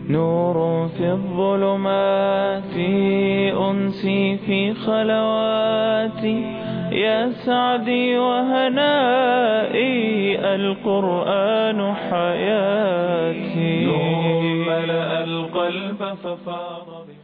نور في الظلمات أنسي في خلواتي يا سعدي وهنائي القرآن حياتي نور ملأ القلب ففاض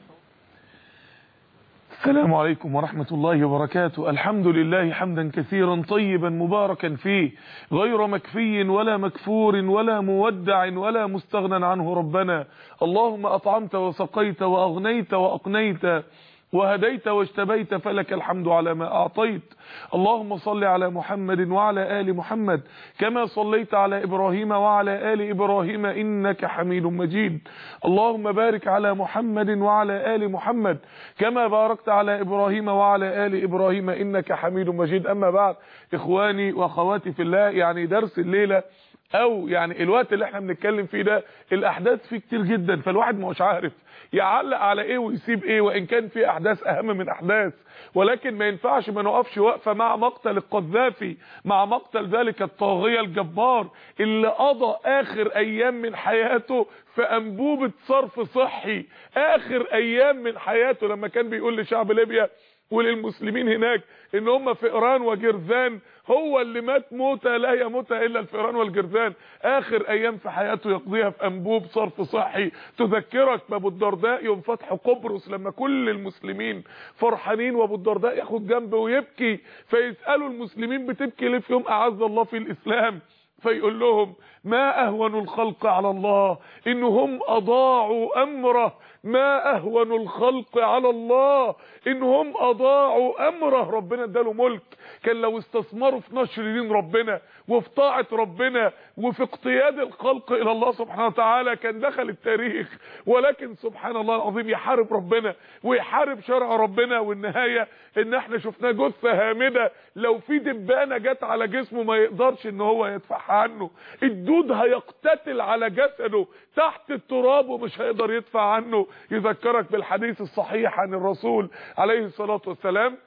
السلام عليكم ورحمة الله وبركاته الحمد لله حمدا كثيرا طيبا مباركا فيه غير مكفي ولا مكفور ولا مودع ولا مستغنى عنه ربنا اللهم أطعمت وسقيت وأغنيت وأقنيت وهديت واجتبيت فلك الحمد على ما أعطيت اللهم صل على محمد وعلى آل محمد كما صليت على إبراهيم وعلى آل إبراهيم إنك حميد مجيد اللهم بارك على محمد وعلى آل محمد كما باركت على إبراهيم وعلى آل إبراهيم إنك حميد مجيد أما بعد إخواني وأخواتي في الله يعني درس الليلة او يعني الوقت اللي احنا بنتكلم فيه ده الاحداث فيه كتير جدا فالواحد مش عارف يعلق على ايه ويسيب ايه وان كان في احداث اهم من احداث ولكن ما ينفعش ما نقفش وقفه مع مقتل القذافي مع مقتل ذلك الطاغيه الجبار اللي قضى اخر ايام من حياته في انبوبه صرف صحي اخر ايام من حياته لما كان بيقول لشعب ليبيا وللمسلمين هناك ان هم فئران وجرذان هو اللي مات موتة لا يموتها الا الفئران والجرذان اخر ايام في حياته يقضيها في انبوب صرف صحي تذكرك بابو الدرداء يوم فتح قبرص لما كل المسلمين فرحانين وابو الدرداء ياخد جنبه ويبكي فيسالوا المسلمين بتبكي ليه في يوم اعز الله في الاسلام فيقول لهم ما اهون الخلق على الله انهم اضاعوا امره ما اهون الخلق على الله انهم اضاعوا امره ربنا اداله ملك كان لو استثمروا في نشر دين ربنا وفي طاعه ربنا وفي اقتياد الخلق الى الله سبحانه وتعالى كان دخل التاريخ ولكن سبحان الله العظيم يحارب ربنا ويحارب شرع ربنا والنهايه ان احنا شفناه جثه هامده لو في دبانه جت على جسمه ما يقدرش ان هو يدفعها عنه الدود هيقتتل على جسده تحت التراب ومش هيقدر يدفع عنه يذكرك بالحديث الصحيح عن الرسول عليه الصلاة والسلام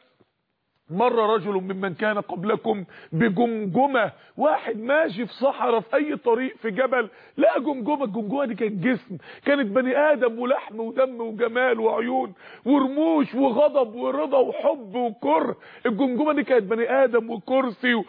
مر رجل ممن كان قبلكم بجمجمة واحد ماشي في صحراء في اي طريق في جبل لا جمجمة الجمجمة دي كانت جسم كانت بني ادم ولحم ودم وجمال وعيون ورموش وغضب ورضا وحب وكره الجمجمة دي كانت بني ادم وكرسي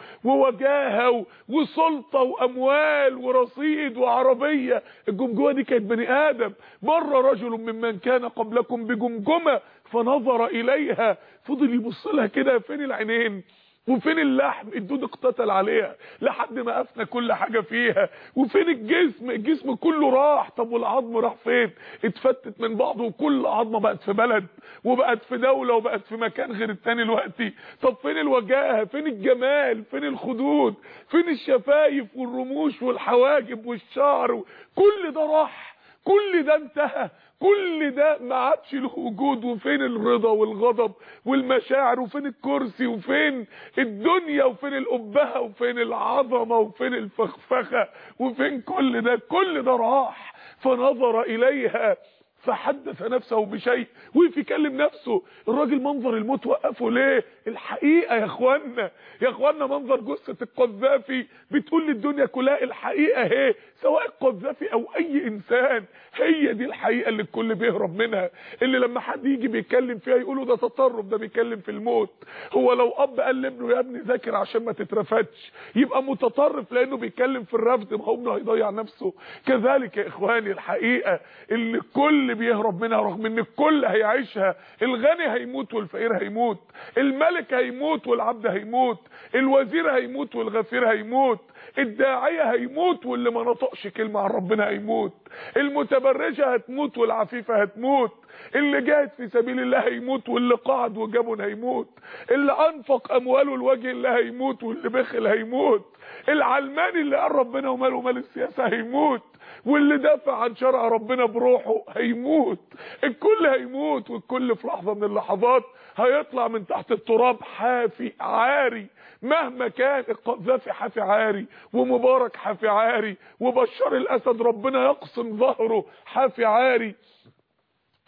ووجاهة وسلطة واموال ورصيد وعربية الجمجمة دي كانت بني ادم مر رجل ممن كان قبلكم بجمجمة فنظر اليها فضل يبص لها كده فين العينين وفين اللحم الدود اقتتل عليها لحد ما افنى كل حاجة فيها وفين الجسم الجسم كله راح طب والعظم راح فين اتفتت من بعضه وكل عظمة بقت في بلد وبقت في دولة وبقت في مكان غير التاني دلوقتي طب فين الوجاهة فين الجمال فين الخدود فين الشفايف والرموش والحواجب والشعر كل ده راح كل ده انتهى كل ده ما عادش له وجود وفين الرضا والغضب والمشاعر وفين الكرسي وفين الدنيا وفين الأبهة وفين العظمة وفين الفخفخة وفين كل ده كل ده راح فنظر إليها فحدث نفسه بشيء وقف يكلم نفسه الراجل منظر الموت وقفه ليه الحقيقه يا اخوانا يا اخوانا منظر جثه القذافي بتقول للدنيا كلها الحقيقه اهي سواء القذافي او اي انسان هي دي الحقيقه اللي الكل بيهرب منها اللي لما حد يجي بيتكلم فيها يقولوا ده تطرف ده بيتكلم في الموت هو لو اب قال لابنه يا ابني ذاكر عشان ما تترفدش يبقى متطرف لانه بيتكلم في الرفض ما هو ابنه هيضيع نفسه كذلك يا اخواني الحقيقه اللي الكل بيهرب منها رغم ان الكل هيعيشها الغني هيموت والفقير هيموت الملك هيموت والعبد هيموت الوزير هيموت والغفير هيموت الداعية هيموت واللي ما نطقش كلمة عن ربنا هيموت المتبرجة هتموت والعفيفة هتموت اللي جاهد في سبيل الله هيموت واللي قعد وجبن هيموت اللي انفق امواله لوجه الله هيموت واللي بخل هيموت العلماني اللي قال ربنا وماله مال السياسة هيموت واللي دافع عن شرع ربنا بروحه هيموت الكل هيموت والكل في لحظة من اللحظات هيطلع من تحت التراب حافي عاري مهما كان القذافي حافي عاري ومبارك حافي عاري وبشار الاسد ربنا يقسم ظهره حافي عاري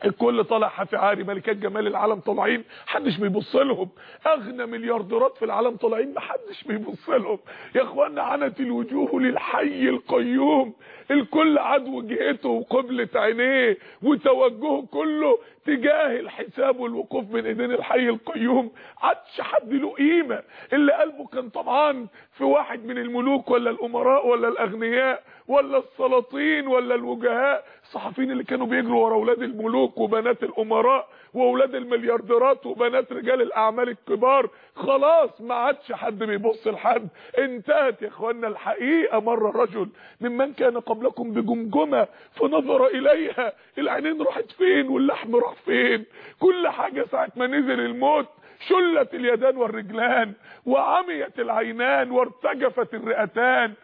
الكل طالع حافي عاري ملكات جمال العالم طالعين محدش بيبص لهم اغنى مليارديرات في العالم طالعين محدش بيبص لهم يا اخوانا عنت الوجوه للحي القيوم الكل عاد وجهته وقبلة عينيه وتوجهه كله تجاه الحساب والوقوف بين ايدين الحي القيوم عادش حد له قيمه اللي قلبه كان طبعا في واحد من الملوك ولا الامراء ولا الاغنياء ولا السلاطين ولا الوجهاء الصحفيين اللي كانوا بيجروا ورا اولاد الملوك وبنات الامراء واولاد المليارديرات وبنات رجال الاعمال الكبار خلاص ما عادش حد بيبص لحد انتهت يا اخوانا الحقيقه مره رجل ممن كان قبلكم بجمجمه فنظر اليها العينين راحت فين واللحم راح فين كل حاجه ساعه ما نزل الموت شلت اليدان والرجلان وعميت العينان وارتجفت الرئتان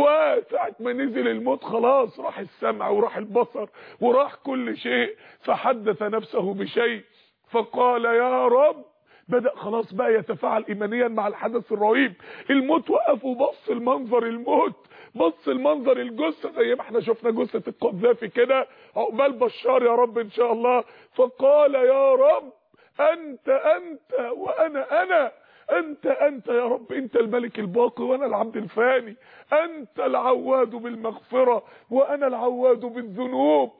وساعة ما نزل الموت خلاص راح السمع وراح البصر وراح كل شيء فحدث نفسه بشيء فقال يا رب بدأ خلاص بقى يتفاعل ايمانيا مع الحدث الرهيب الموت وقف وبص المنظر الموت بص المنظر الجثه زي ما احنا شفنا جثه القذافي كده عقبال بشار يا رب ان شاء الله فقال يا رب انت انت وانا انا انت انت يا رب انت الملك الباقي وانا العبد الفاني انت العواد بالمغفرة وانا العواد بالذنوب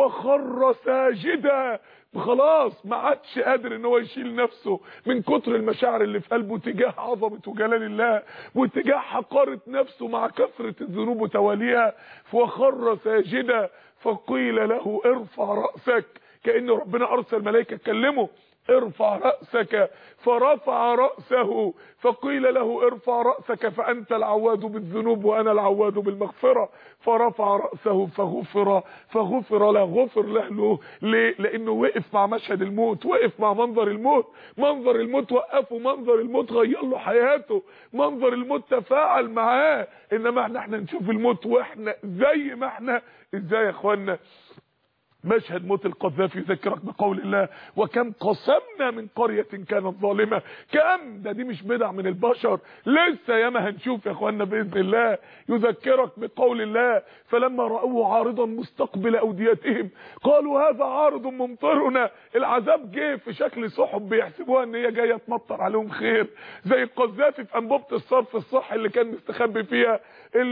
وخر ساجدا خلاص ما عادش قادر ان هو يشيل نفسه من كتر المشاعر اللي في قلبه تجاه عظمه وجلال الله وتجاه حقاره نفسه مع كثره الذنوب وتواليها وخر ساجدا فقيل له ارفع راسك كان ربنا ارسل ملائكه تكلمه ارفع رأسك فرفع رأسه فقيل له ارفع رأسك فأنت العواد بالذنوب وأنا العواد بالمغفرة فرفع رأسه فغفر فغفر له غفر له ليه لأنه وقف مع مشهد الموت وقف مع منظر الموت منظر الموت وقفه منظر الموت غير له حياته منظر الموت تفاعل معاه إنما احنا احنا نشوف الموت واحنا زي ما احنا ازاي يا اخوانا مشهد موت القذافي يذكرك بقول الله وكم قسمنا من قرية كانت ظالمة كم ده دي مش بدع من البشر لسه ياما هنشوف يا اخوانا بإذن الله يذكرك بقول الله فلما رأوه عارضا مستقبل أوديتهم قالوا هذا عارض ممطرنا العذاب جه في شكل سحب بيحسبوها ان هي جاية تمطر عليهم خير زي القذافي في أنبوبة الصرف الصحي اللي كان مستخبي فيها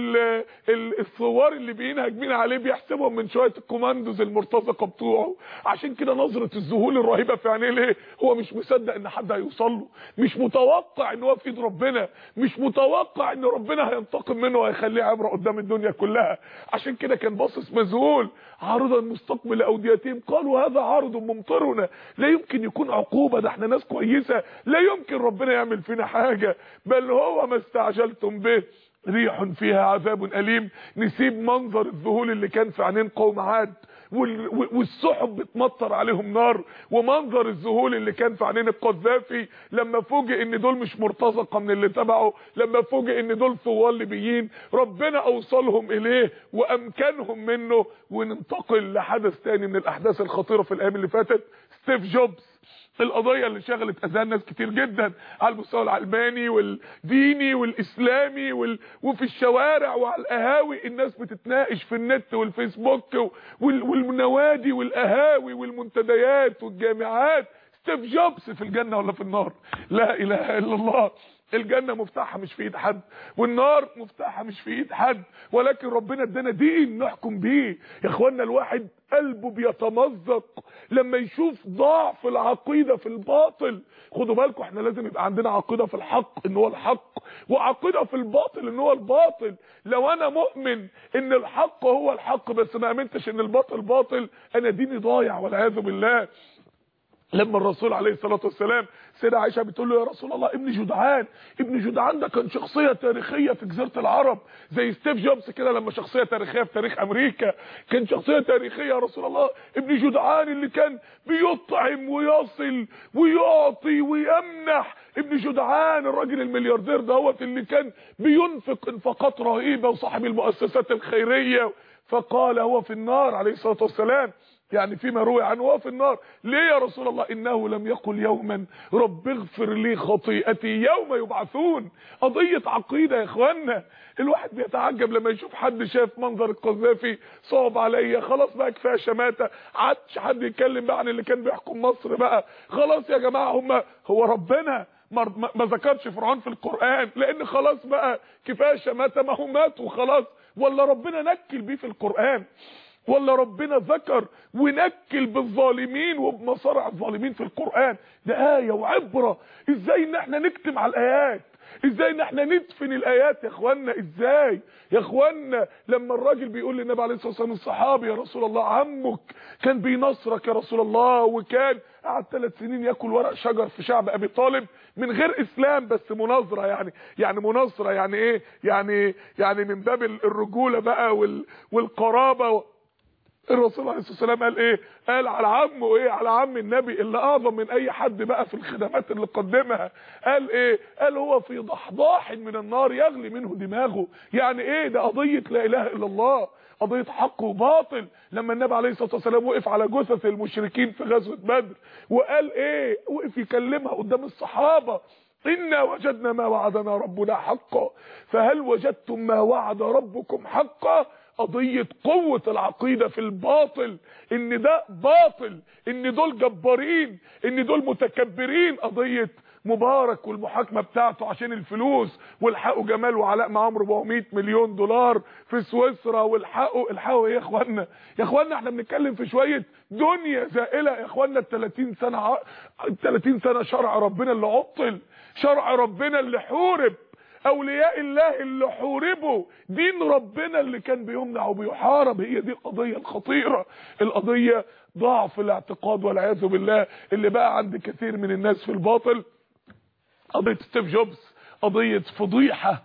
الثوار اللي بينهج بينا عليه بيحسبهم من شوية الكوماندوز المرتضى المرتزقه بتوعه عشان كده نظره الذهول الرهيبه في عينيه ليه هو مش مصدق ان حد هيوصل له مش متوقع ان هو في ايد ربنا مش متوقع ان ربنا هينتقم منه وهيخليه عبره قدام الدنيا كلها عشان كده كان باصص مذهول عارضا مستقبل اوديتهم قالوا هذا عارض ممطرنا لا يمكن يكون عقوبه ده احنا ناس كويسه لا يمكن ربنا يعمل فينا حاجه بل هو ما استعجلتم به ريح فيها عذاب أليم نسيب منظر الذهول اللي كان في عينين قوم عاد والسحب بتمطر عليهم نار ومنظر الذهول اللي كان في عينين القذافي لما فوجئ ان دول مش مرتزقه من اللي تبعه لما فوجئ ان دول ثوار ليبيين ربنا اوصلهم اليه وامكنهم منه وننتقل لحدث تاني من الاحداث الخطيره في الايام اللي فاتت ستيف جوبز القضيه اللي شغلت اذهان ناس كتير جدا على المستوى العلماني والديني والاسلامي وال... وفي الشوارع وعلى القهاوي الناس بتتناقش في النت والفيسبوك وال... والنوادي والقهاوي والمنتديات والجامعات ستيف جوبز في الجنه ولا في النار لا اله الا الله الجنه مفتاحها مش في ايد حد والنار مفتاحها مش في ايد حد ولكن ربنا ادانا دين نحكم بيه يا اخوانا الواحد قلبه بيتمزق لما يشوف ضعف العقيده في الباطل خدوا بالكم احنا لازم يبقى عندنا عقيده في الحق ان هو الحق وعقيده في الباطل ان هو الباطل لو انا مؤمن ان الحق هو الحق بس ما امنتش ان الباطل باطل انا ديني ضايع والعياذ بالله لما الرسول عليه الصلاة والسلام سيدة عائشة بتقول له يا رسول الله ابن جدعان ابن جدعان ده كان شخصية تاريخية في جزيرة العرب زي ستيف جوبز كده لما شخصية تاريخية في تاريخ امريكا كان شخصية تاريخية يا رسول الله ابن جدعان اللي كان بيطعم ويصل ويعطي ويمنح ابن جدعان الراجل الملياردير دوت اللي كان بينفق انفاقات رهيبة وصاحب المؤسسات الخيرية فقال هو في النار عليه الصلاه والسلام يعني فيما روي عنه هو في النار ليه يا رسول الله انه لم يقل يوما رب اغفر لي خطيئتي يوم يبعثون قضيه عقيده يا اخوانا الواحد بيتعجب لما يشوف حد شاف منظر القذافي صعب عليا خلاص بقى كفايه شماته عادش حد يتكلم بقى عن اللي كان بيحكم مصر بقى خلاص يا جماعه هم هو ربنا ما, ما ذكرش فرعون في القرآن لان خلاص بقى كفايه شماته ما هم ماتوا خلاص ولا ربنا نكل بيه في القرآن ولا ربنا ذكر ونكل بالظالمين وبمصارع الظالمين في القرآن ده آية وعبرة ازاي ان احنا نكتم على الآيات ازاي ان احنا ندفن الايات يا اخوانا ازاي يا اخوانا لما الراجل بيقول للنبي عليه الصلاه والسلام الصحابي يا رسول الله عمك كان بينصرك يا رسول الله وكان قعد ثلاث سنين ياكل ورق شجر في شعب ابي طالب من غير اسلام بس مناظره يعني يعني مناصره يعني ايه يعني يعني من باب الرجوله بقى وال والقرابه الرسول عليه الصلاه والسلام قال ايه قال على عمه ايه على عم النبي اللي اعظم من اي حد بقى في الخدمات اللي قدمها قال ايه قال هو في ضحضاح من النار يغلي منه دماغه يعني ايه ده قضيه لا اله الا الله قضيه حق وباطل لما النبي عليه الصلاه والسلام وقف على جثث المشركين في غزوه بدر وقال ايه وقف يكلمها قدام الصحابه إنا وجدنا ما وعدنا ربنا حقا فهل وجدتم ما وعد ربكم حقا قضية قوة العقيدة في الباطل ان ده باطل ان دول جبارين ان دول متكبرين قضية مبارك والمحاكمة بتاعته عشان الفلوس والحقوا جمال وعلاء معاهم 400 مليون دولار في سويسرا والحقوا الحقوا ايه يا اخوانا يا اخوانا احنا بنتكلم في شوية دنيا زائلة يا اخوانا ال 30 سنة ال 30 سنة شرع ربنا اللي عطل شرع ربنا اللي حورب اولياء الله اللي حوربوا دين ربنا اللي كان بيمنع وبيحارب هي دي القضيه الخطيره القضيه ضعف الاعتقاد والعياذ بالله اللي بقى عند كثير من الناس في الباطل قضيه ستيف جوبز قضيه فضيحه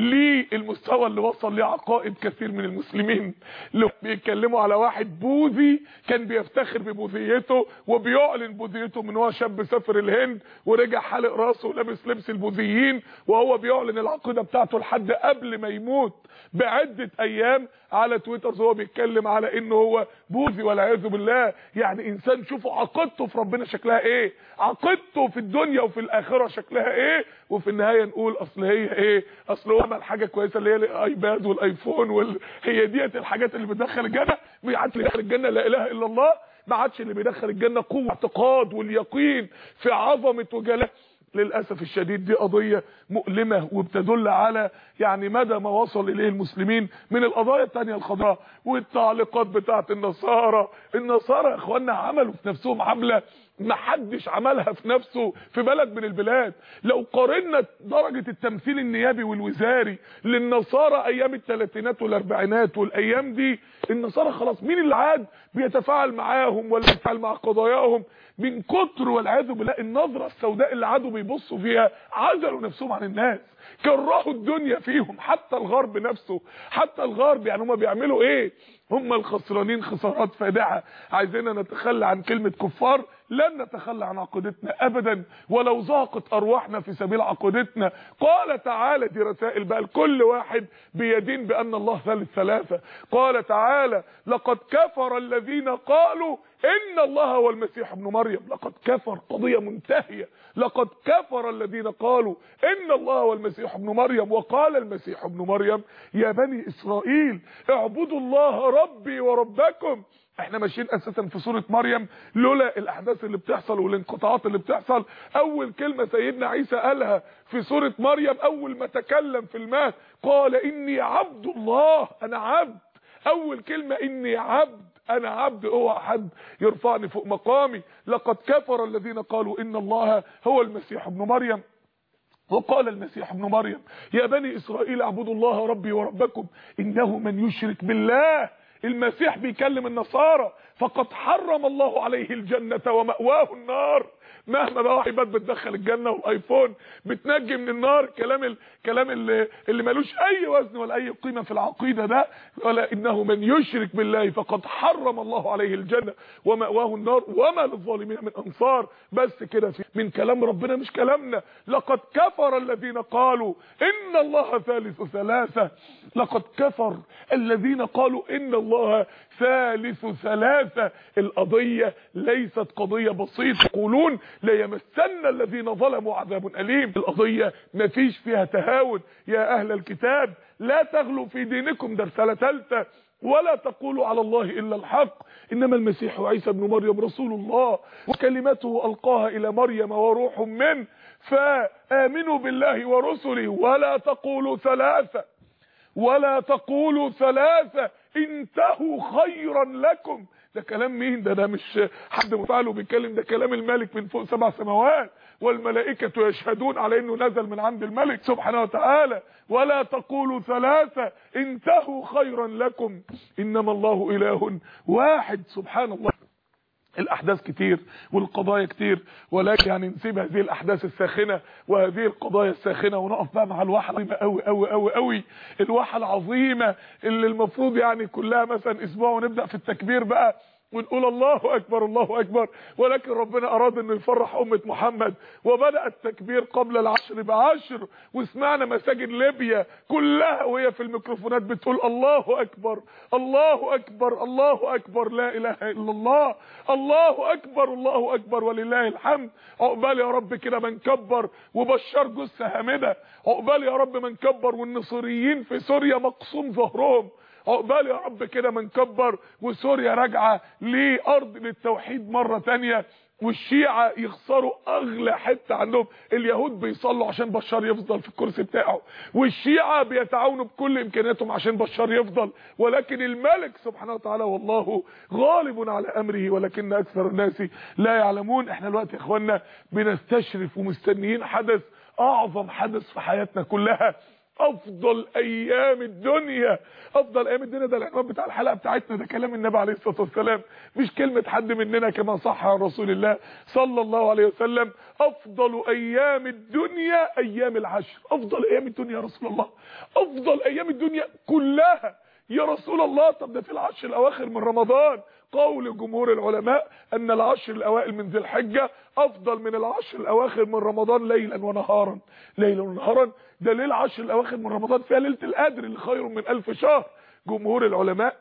للمستوى اللي وصل ليه عقائد كثير من المسلمين اللي بيتكلموا على واحد بوذي كان بيفتخر ببوذيته وبيعلن بوذيته من هو شاب سافر الهند ورجع حالق راسه ولابس لبس البوذيين وهو بيعلن العقيده بتاعته لحد قبل ما يموت بعده ايام على تويتر وهو بيتكلم على انه هو بوذي والعياذ بالله يعني انسان شوفوا عقيدته في ربنا شكلها ايه عقيدته في الدنيا وفي الاخره شكلها ايه وفي النهايه نقول اصل هي ايه اصل هو عمل حاجه كويسه اللي هي الايباد والايفون وال... هي ديت الحاجات اللي بتدخل الجنه ما عادش اللي بيدخل الجنه لا اله الا الله ما عادش اللي بيدخل الجنه قوه اعتقاد واليقين في عظمه وجلال للاسف الشديد دي قضيه مؤلمه وبتدل على يعني مدى ما وصل اليه المسلمين من القضايا الثانيه الخضراء والتعليقات بتاعه النصارى النصارى يا اخوانا عملوا في نفسهم عمله ما حدش عملها في نفسه في بلد من البلاد لو قارنا درجة التمثيل النيابي والوزاري للنصارى ايام الثلاثينات والاربعينات والايام دي النصارى خلاص مين اللي عاد بيتفاعل معاهم ولا بيتفاعل مع قضاياهم من كتر والعياذ بالله النظرة السوداء اللي عادوا بيبصوا فيها عزلوا نفسهم عن الناس كرهوا الدنيا فيهم حتى الغرب نفسه حتى الغرب يعني هم بيعملوا ايه هم الخسرانين خسارات فادحه عايزيننا نتخلى عن كلمه كفار لن نتخلى عن عقيدتنا ابدا ولو ضاقت ارواحنا في سبيل عقيدتنا قال تعالى دي رسائل بقى لكل واحد بيدين بان الله ثالث ثلاثه قال تعالى لقد كفر الذين قالوا ان الله هو المسيح ابن مريم لقد كفر قضيه منتهيه لقد كفر الذين قالوا ان الله هو المسيح ابن مريم وقال المسيح ابن مريم يا بني اسرائيل اعبدوا الله ربي وربكم احنا ماشيين اساسا في سوره مريم لولا الاحداث اللي بتحصل والانقطاعات اللي بتحصل اول كلمه سيدنا عيسى قالها في سوره مريم اول ما تكلم في المهد قال اني عبد الله انا عبد اول كلمه اني عبد انا عبد اوعى حد يرفعني فوق مقامي لقد كفر الذين قالوا ان الله هو المسيح ابن مريم وقال المسيح ابن مريم يا بني اسرائيل اعبدوا الله ربي وربكم انه من يشرك بالله المسيح بيكلم النصارى فقد حرم الله عليه الجنة ومأواه النار مهما بقى ايباد بتدخل الجنه والايفون بتنجي من النار كلام الكلام اللي اللي ملوش اي وزن ولا اي قيمه في العقيده ده ولا انه من يشرك بالله فقد حرم الله عليه الجنه ومأواه النار وما للظالمين من انصار بس كده من كلام ربنا مش كلامنا لقد كفر الذين قالوا ان الله ثالث ثلاثه لقد كفر الذين قالوا ان الله ثالث ثلاثه القضيه ليست قضيه بسيطه يقولون لا يمسن الذين ظلموا عذاب اليم القضيه مفيش فيها تهاون يا اهل الكتاب لا تغلوا في دينكم ده رساله ثالثه ولا تقولوا على الله الا الحق انما المسيح عيسى ابن مريم رسول الله وكلمته القاها الى مريم وروح منه فامنوا بالله ورسله ولا تقولوا ثلاثه ولا تقولوا ثلاثه انتهوا خيرا لكم ده كلام مين ده ده مش حد مفعله بيتكلم ده كلام الملك من فوق سبع سماوات والملائكة يشهدون على انه نزل من عند الملك سبحانه وتعالى ولا تقولوا ثلاثة انتهوا خيرا لكم انما الله اله واحد سبحان الله الاحداث كتير والقضايا كتير ولكن يعني نسيب هذه الاحداث الساخنه وهذه القضايا الساخنه ونقف بقى مع الواحه العظيمه قوي قوي قوي قوي الواحه العظيمه اللي المفروض يعني كلها مثلا اسبوع ونبدا في التكبير بقى ونقول الله اكبر الله اكبر ولكن ربنا اراد انه يفرح امه محمد وبدا التكبير قبل العشر بعشر وسمعنا مساجد ليبيا كلها وهي في الميكروفونات بتقول الله اكبر الله اكبر الله اكبر لا اله الا الله الله اكبر الله اكبر ولله الحمد عقبال يا رب كده من كبر وبشار جثه هامده عقبال يا رب من كبر والنصريين في سوريا مقسوم ظهرهم عقبال يا رب كده من كبر وسوريا راجعه لارض للتوحيد مره تانية والشيعة يخسروا اغلى حتة عندهم اليهود بيصلوا عشان بشار يفضل في الكرسي بتاعه والشيعة بيتعاونوا بكل امكانياتهم عشان بشار يفضل ولكن الملك سبحانه وتعالى والله غالب على امره ولكن اكثر الناس لا يعلمون احنا دلوقتي يا اخوانا بنستشرف ومستنيين حدث اعظم حدث في حياتنا كلها افضل ايام الدنيا افضل ايام الدنيا ده العنوان بتاع الحلقه بتاعتنا ده كلام النبي عليه الصلاه والسلام مش كلمه حد مننا كما صح عن رسول الله صلى الله عليه وسلم افضل ايام الدنيا ايام العشر افضل ايام الدنيا يا رسول الله افضل ايام الدنيا كلها يا رسول الله طب ده في العشر الاواخر من رمضان قول جمهور العلماء ان العشر الاوائل من ذي الحجه افضل من العشر الاواخر من رمضان ليلا ونهارا ليلا ونهارا ده ليل العشر الاواخر من رمضان فيها ليله القدر اللي خير من ألف شهر جمهور العلماء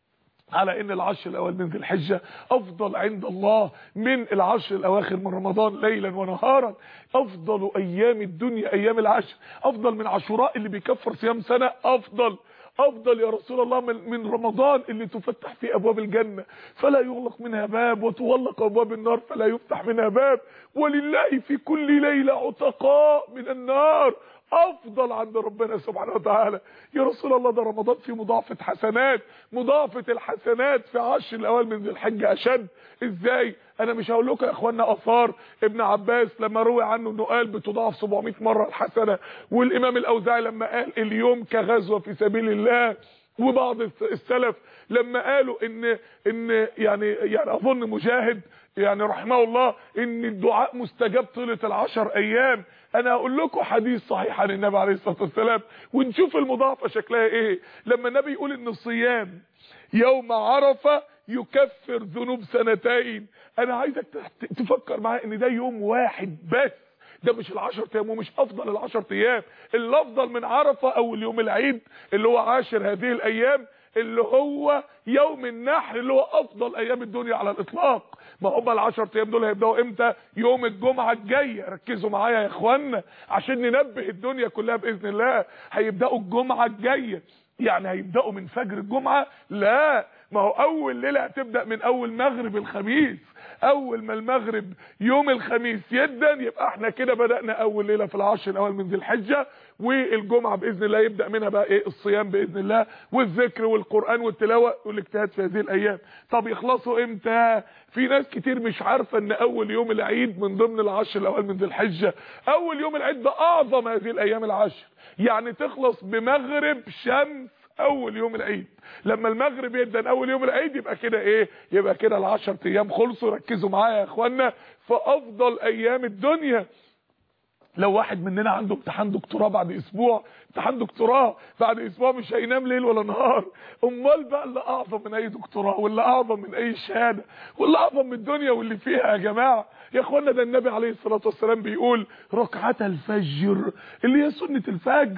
على ان العشر الاول من ذي الحجه افضل عند الله من العشر الاواخر من رمضان ليلا ونهارا افضل ايام الدنيا ايام العشر افضل من عاشوراء اللي بيكفر صيام سنه افضل افضل يا رسول الله من, من رمضان اللي تفتح فيه ابواب الجنة فلا يغلق منها باب وتغلق ابواب النار فلا يفتح منها باب ولله في كل ليلة عتقاء من النار افضل عند ربنا سبحانه وتعالى يا رسول الله ده رمضان فيه مضاعفه حسنات مضاعفه الحسنات في عشر الاوائل من ذي الحجه اشد ازاي انا مش هقول لكم يا اخوانا اثار ابن عباس لما روي عنه انه قال بتضاعف 700 مره الحسنه والامام الاوزاعي لما قال اليوم كغزوه في سبيل الله وبعض السلف لما قالوا ان ان يعني يعني اظن مجاهد يعني رحمه الله ان الدعاء مستجاب طيله العشر ايام انا هقول لكم حديث صحيح عن النبي عليه الصلاه والسلام ونشوف المضاعفه شكلها ايه لما النبي يقول ان الصيام يوم عرفه يكفر ذنوب سنتين انا عايزك تفكر معايا ان ده يوم واحد بس ده مش العشر ايام ومش افضل العشر ايام اللي افضل من عرفه اول يوم العيد اللي هو عاشر هذه الايام اللي هو يوم النحر اللي هو افضل ايام الدنيا على الاطلاق ما هم ال10 ايام دول هيبداوا امتى يوم الجمعه الجايه ركزوا معايا يا اخوانا عشان ننبه الدنيا كلها باذن الله هيبداوا الجمعه الجايه يعني هيبداوا من فجر الجمعه لا ما هو اول ليله هتبدا من اول مغرب الخميس اول ما المغرب يوم الخميس يدا يبقى احنا كده بدانا اول ليله في العشر الاول من ذي الحجه والجمعه باذن الله يبدا منها بقى ايه الصيام باذن الله والذكر والقران والتلاوه والاجتهاد في هذه الايام طب يخلصوا امتى في ناس كتير مش عارفه ان اول يوم العيد من ضمن العشر الاول من ذي الحجه اول يوم العيد ده اعظم هذه الايام العشر يعني تخلص بمغرب شمس اول يوم العيد لما المغرب يدن اول يوم العيد يبقى كده ايه يبقى كده ال10 ايام خلصوا ركزوا معايا يا اخوانا في افضل ايام الدنيا لو واحد مننا عنده امتحان دكتوراه بعد اسبوع امتحان دكتوراه بعد اسبوع مش هينام ليل ولا نهار امال بقى اللي اعظم من اي دكتوراه واللي اعظم من اي شهاده واللي اعظم من الدنيا واللي فيها يا جماعه يا اخوانا ده النبي عليه الصلاه والسلام بيقول ركعات الفجر اللي هي سنه الفجر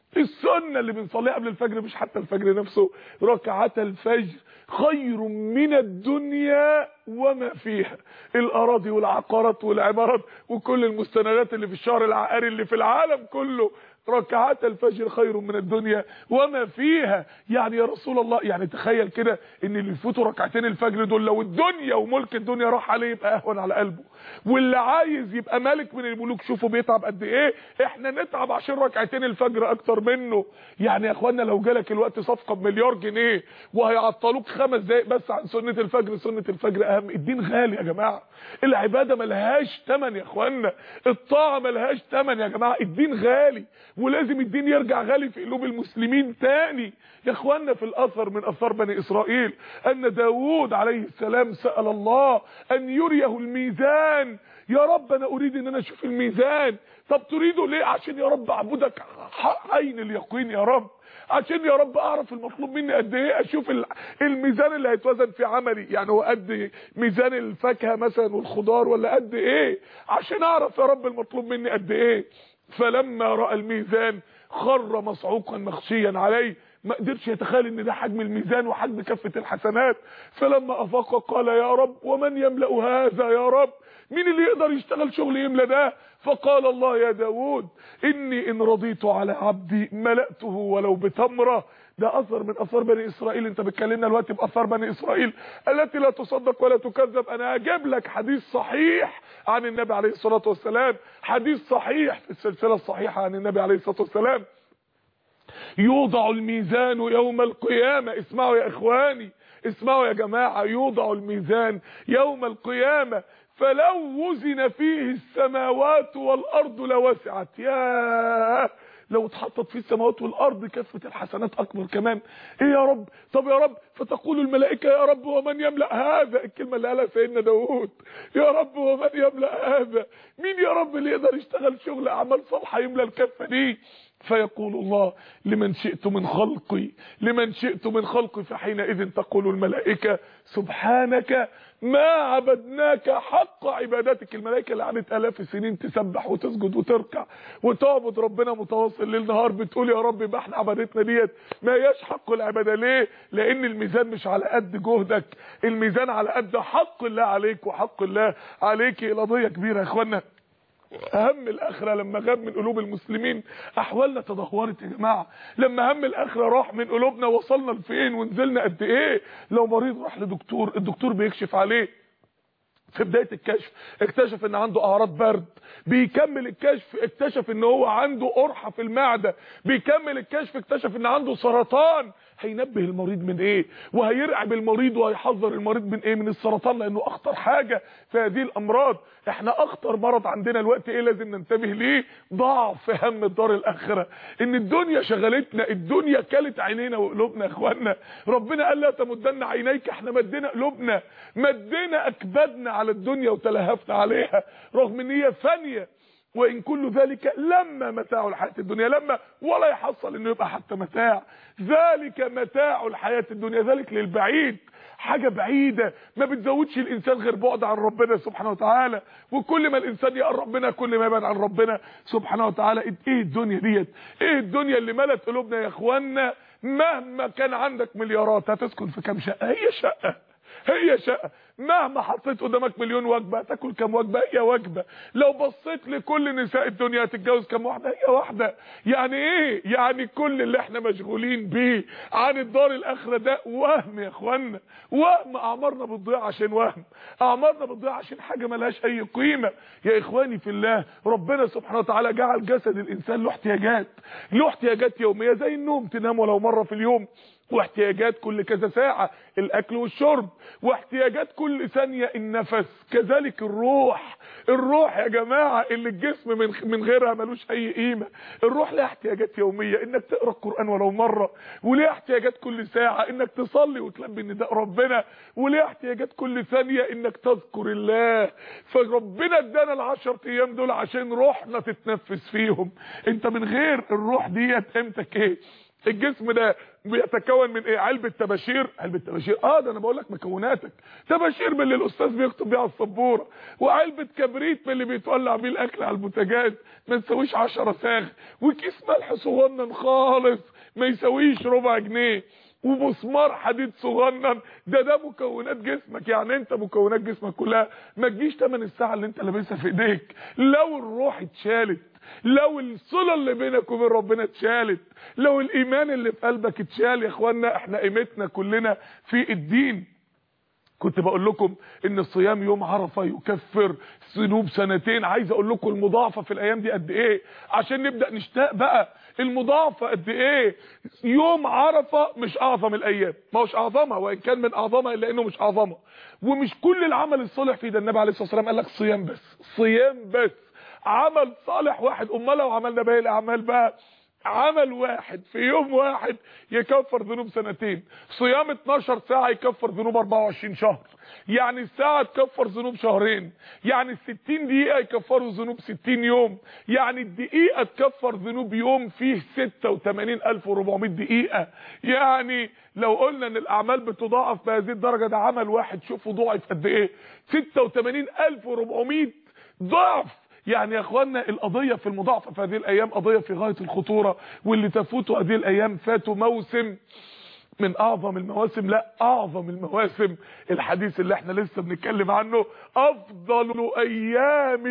السنه اللي بنصليها قبل الفجر مش حتى الفجر نفسه ركعات الفجر خير من الدنيا وما فيها الاراضي والعقارات والعمارات وكل المستندات اللي في الشهر العقاري اللي في العالم كله ركعات الفجر خير من الدنيا وما فيها يعني يا رسول الله يعني تخيل كده ان اللي يفوتوا ركعتين الفجر دول لو الدنيا وملك الدنيا راح عليه يبقى اهون على قلبه واللي عايز يبقى ملك من الملوك شوفوا بيتعب قد ايه احنا نتعب عشان ركعتين الفجر اكتر منه يعني يا اخوانا لو جالك الوقت صفقه بمليار جنيه وهيعطلوك خمس دقايق بس عن سنه الفجر سنه الفجر اهم الدين غالي يا جماعه العباده ملهاش ثمن يا اخوانا الطاعه ملهاش ثمن يا جماعه الدين غالي ولازم الدين يرجع غالي في قلوب المسلمين تاني يا اخوانا في الاثر من اثار بني اسرائيل ان داوود عليه السلام سأل الله ان يريه الميزان يا رب انا اريد ان انا اشوف الميزان طب تريده ليه عشان يا رب اعبدك عين اليقين يا رب عشان يا رب اعرف المطلوب مني قد ايه اشوف الميزان اللي هيتوزن في عملي يعني هو قد ميزان الفاكهه مثلا والخضار ولا قد ايه عشان اعرف يا رب المطلوب مني قد ايه فلما راى الميزان خر مصعوقا مخشيا عليه ما قدرش يتخيل ان ده حجم الميزان وحجم كفه الحسنات فلما افاق قال يا رب ومن يملا هذا يا رب مين اللي يقدر يشتغل شغل يملى ده فقال الله يا داود اني ان رضيت على عبدي ملأته ولو بتمره ده اثر من اثار بني اسرائيل انت بتكلمنا دلوقتي باثار بني اسرائيل التي لا تصدق ولا تكذب انا هجيب لك حديث صحيح عن النبي عليه الصلاه والسلام حديث صحيح في السلسله الصحيحه عن النبي عليه الصلاه والسلام يوضع الميزان يوم القيامه اسمعوا يا اخواني اسمعوا يا جماعه يوضع الميزان يوم القيامه فلو وزن فيه السماوات والارض لوسعت يا لو اتحطت فيه السماوات والارض كفه الحسنات اكبر كمان ايه يا رب طب يا رب فتقول الملائكه يا رب ومن يملا هذا الكلمه اللي قالها سيدنا داوود يا رب ومن يملا هذا مين يا رب اللي يقدر يشتغل شغل اعمال صالحه يملى الكفه دي فيقول الله لمن شئت من خلقي لمن شئت من خلقي فحينئذ تقول الملائكة سبحانك ما عبدناك حق عبادتك الملائكة اللي قعدت آلاف السنين تسبح وتسجد وتركع وتعبد ربنا متواصل ليل نهار بتقول يا رب يبقى احنا عبادتنا ديت ما هياش حق العبادة ليه لان الميزان مش على قد جهدك الميزان على قد حق الله عليك وحق الله عليك قضية كبيرة يا اخوانا هم الاخره لما غاب من قلوب المسلمين احوالنا تدهورت يا جماعه لما هم الاخره راح من قلوبنا وصلنا لفين ونزلنا قد ايه لو مريض راح لدكتور الدكتور بيكشف عليه في بدايه الكشف اكتشف ان عنده اعراض برد بيكمل الكشف اكتشف ان هو عنده قرحه في المعده بيكمل الكشف اكتشف ان عنده سرطان هينبه المريض من ايه وهيرعب المريض وهيحذر المريض من ايه من السرطان لانه اخطر حاجه في هذه الامراض احنا اخطر مرض عندنا الوقت ايه لازم ننتبه ليه ضعف هم الدار الاخره ان الدنيا شغلتنا الدنيا كلت عينينا وقلوبنا يا اخوانا ربنا قال لا تمدن عينيك احنا مدينا قلوبنا مدينا اكبادنا على الدنيا وتلهفنا عليها رغم ان هي فانيه وان كل ذلك لما متاع الحياه الدنيا لما ولا يحصل انه يبقى حتى متاع ذلك متاع الحياه الدنيا ذلك للبعيد حاجه بعيده ما بتزودش الانسان غير بعد عن ربنا سبحانه وتعالى وكل ما الانسان يقرب منها كل ما يبعد عن ربنا سبحانه وتعالى ايه الدنيا ديت ايه الدنيا اللي ملت قلوبنا يا اخوانا مهما كان عندك مليارات هتسكن في كام شقه هي شقه هي شقه مهما حطيت قدامك مليون وجبه هتاكل كام وجبه هي وجبه لو بصيت لكل نساء الدنيا هتتجوز كام واحده هي واحده يعني ايه يعني كل اللي احنا مشغولين بيه عن الدار الاخره ده وهم يا اخوانا وهم اعمارنا بتضيع عشان وهم اعمارنا بتضيع عشان حاجه ملهاش اي قيمه يا اخواني في الله ربنا سبحانه وتعالى جعل جسد الانسان له احتياجات له احتياجات يوميه زي النوم تنام ولو مره في اليوم واحتياجات كل كذا ساعة الاكل والشرب واحتياجات كل ثانية النفس كذلك الروح الروح يا جماعة اللي الجسم من من غيرها ملوش اي قيمة الروح لها احتياجات يومية انك تقرأ القرآن ولو مرة وليها احتياجات كل ساعة انك تصلي وتلبي نداء ربنا وليها احتياجات كل ثانية انك تذكر الله فربنا ادانا العشر ايام دول عشان روحنا تتنفس فيهم انت من غير الروح ديت قيمتك ايه الجسم ده بيتكون من ايه علبه تباشير علبه تباشير اه ده انا بقول لك مكوناتك تباشير من اللي الاستاذ بيكتب بيها على السبوره وعلبه كبريت من اللي بيتولع بيه الاكل على البوتاجاز ما تساويش 10 ساغ وكيس ملح صغنن خالص ما يساويش ربع جنيه ومسمار حديد صغنن ده ده مكونات جسمك يعني انت مكونات جسمك كلها ما تجيش تمن الساعه اللي انت لابسها في ايديك لو الروح اتشالت لو الصله اللي بينك وبين ربنا اتشالت لو الايمان اللي في قلبك اتشال يا اخوانا احنا قيمتنا كلنا في الدين كنت بقول لكم ان الصيام يوم عرفه يكفر ذنوب سنتين عايز اقول لكم المضاعفه في الايام دي قد ايه عشان نبدا نشتاق بقى المضاعفه قد ايه يوم عرفه مش اعظم الايام ما هوش اعظمها وان كان من اعظمها الا انه مش اعظمها ومش كل العمل الصالح فيه ده النبي عليه الصلاه والسلام قال لك صيام بس صيام بس عمل صالح واحد امال لو عملنا باقي الاعمال بقى عمل واحد في يوم واحد يكفر ذنوب سنتين صيام 12 ساعة يكفر ذنوب 24 شهر يعني الساعة تكفر ذنوب شهرين يعني ال 60 دقيقة يكفروا ذنوب 60 يوم يعني الدقيقة تكفر ذنوب يوم فيه 86400 دقيقة يعني لو قلنا ان الاعمال بتضاعف بهذه الدرجة ده عمل واحد شوفوا ضاعف قد ايه 86400 ضعف يعني يا اخوانا القضيه في المضاعفه في هذه الايام قضيه في غايه الخطوره واللي تفوتوا هذه الايام فاتوا موسم من اعظم المواسم لا اعظم المواسم الحديث اللي احنا لسه بنتكلم عنه افضل ايام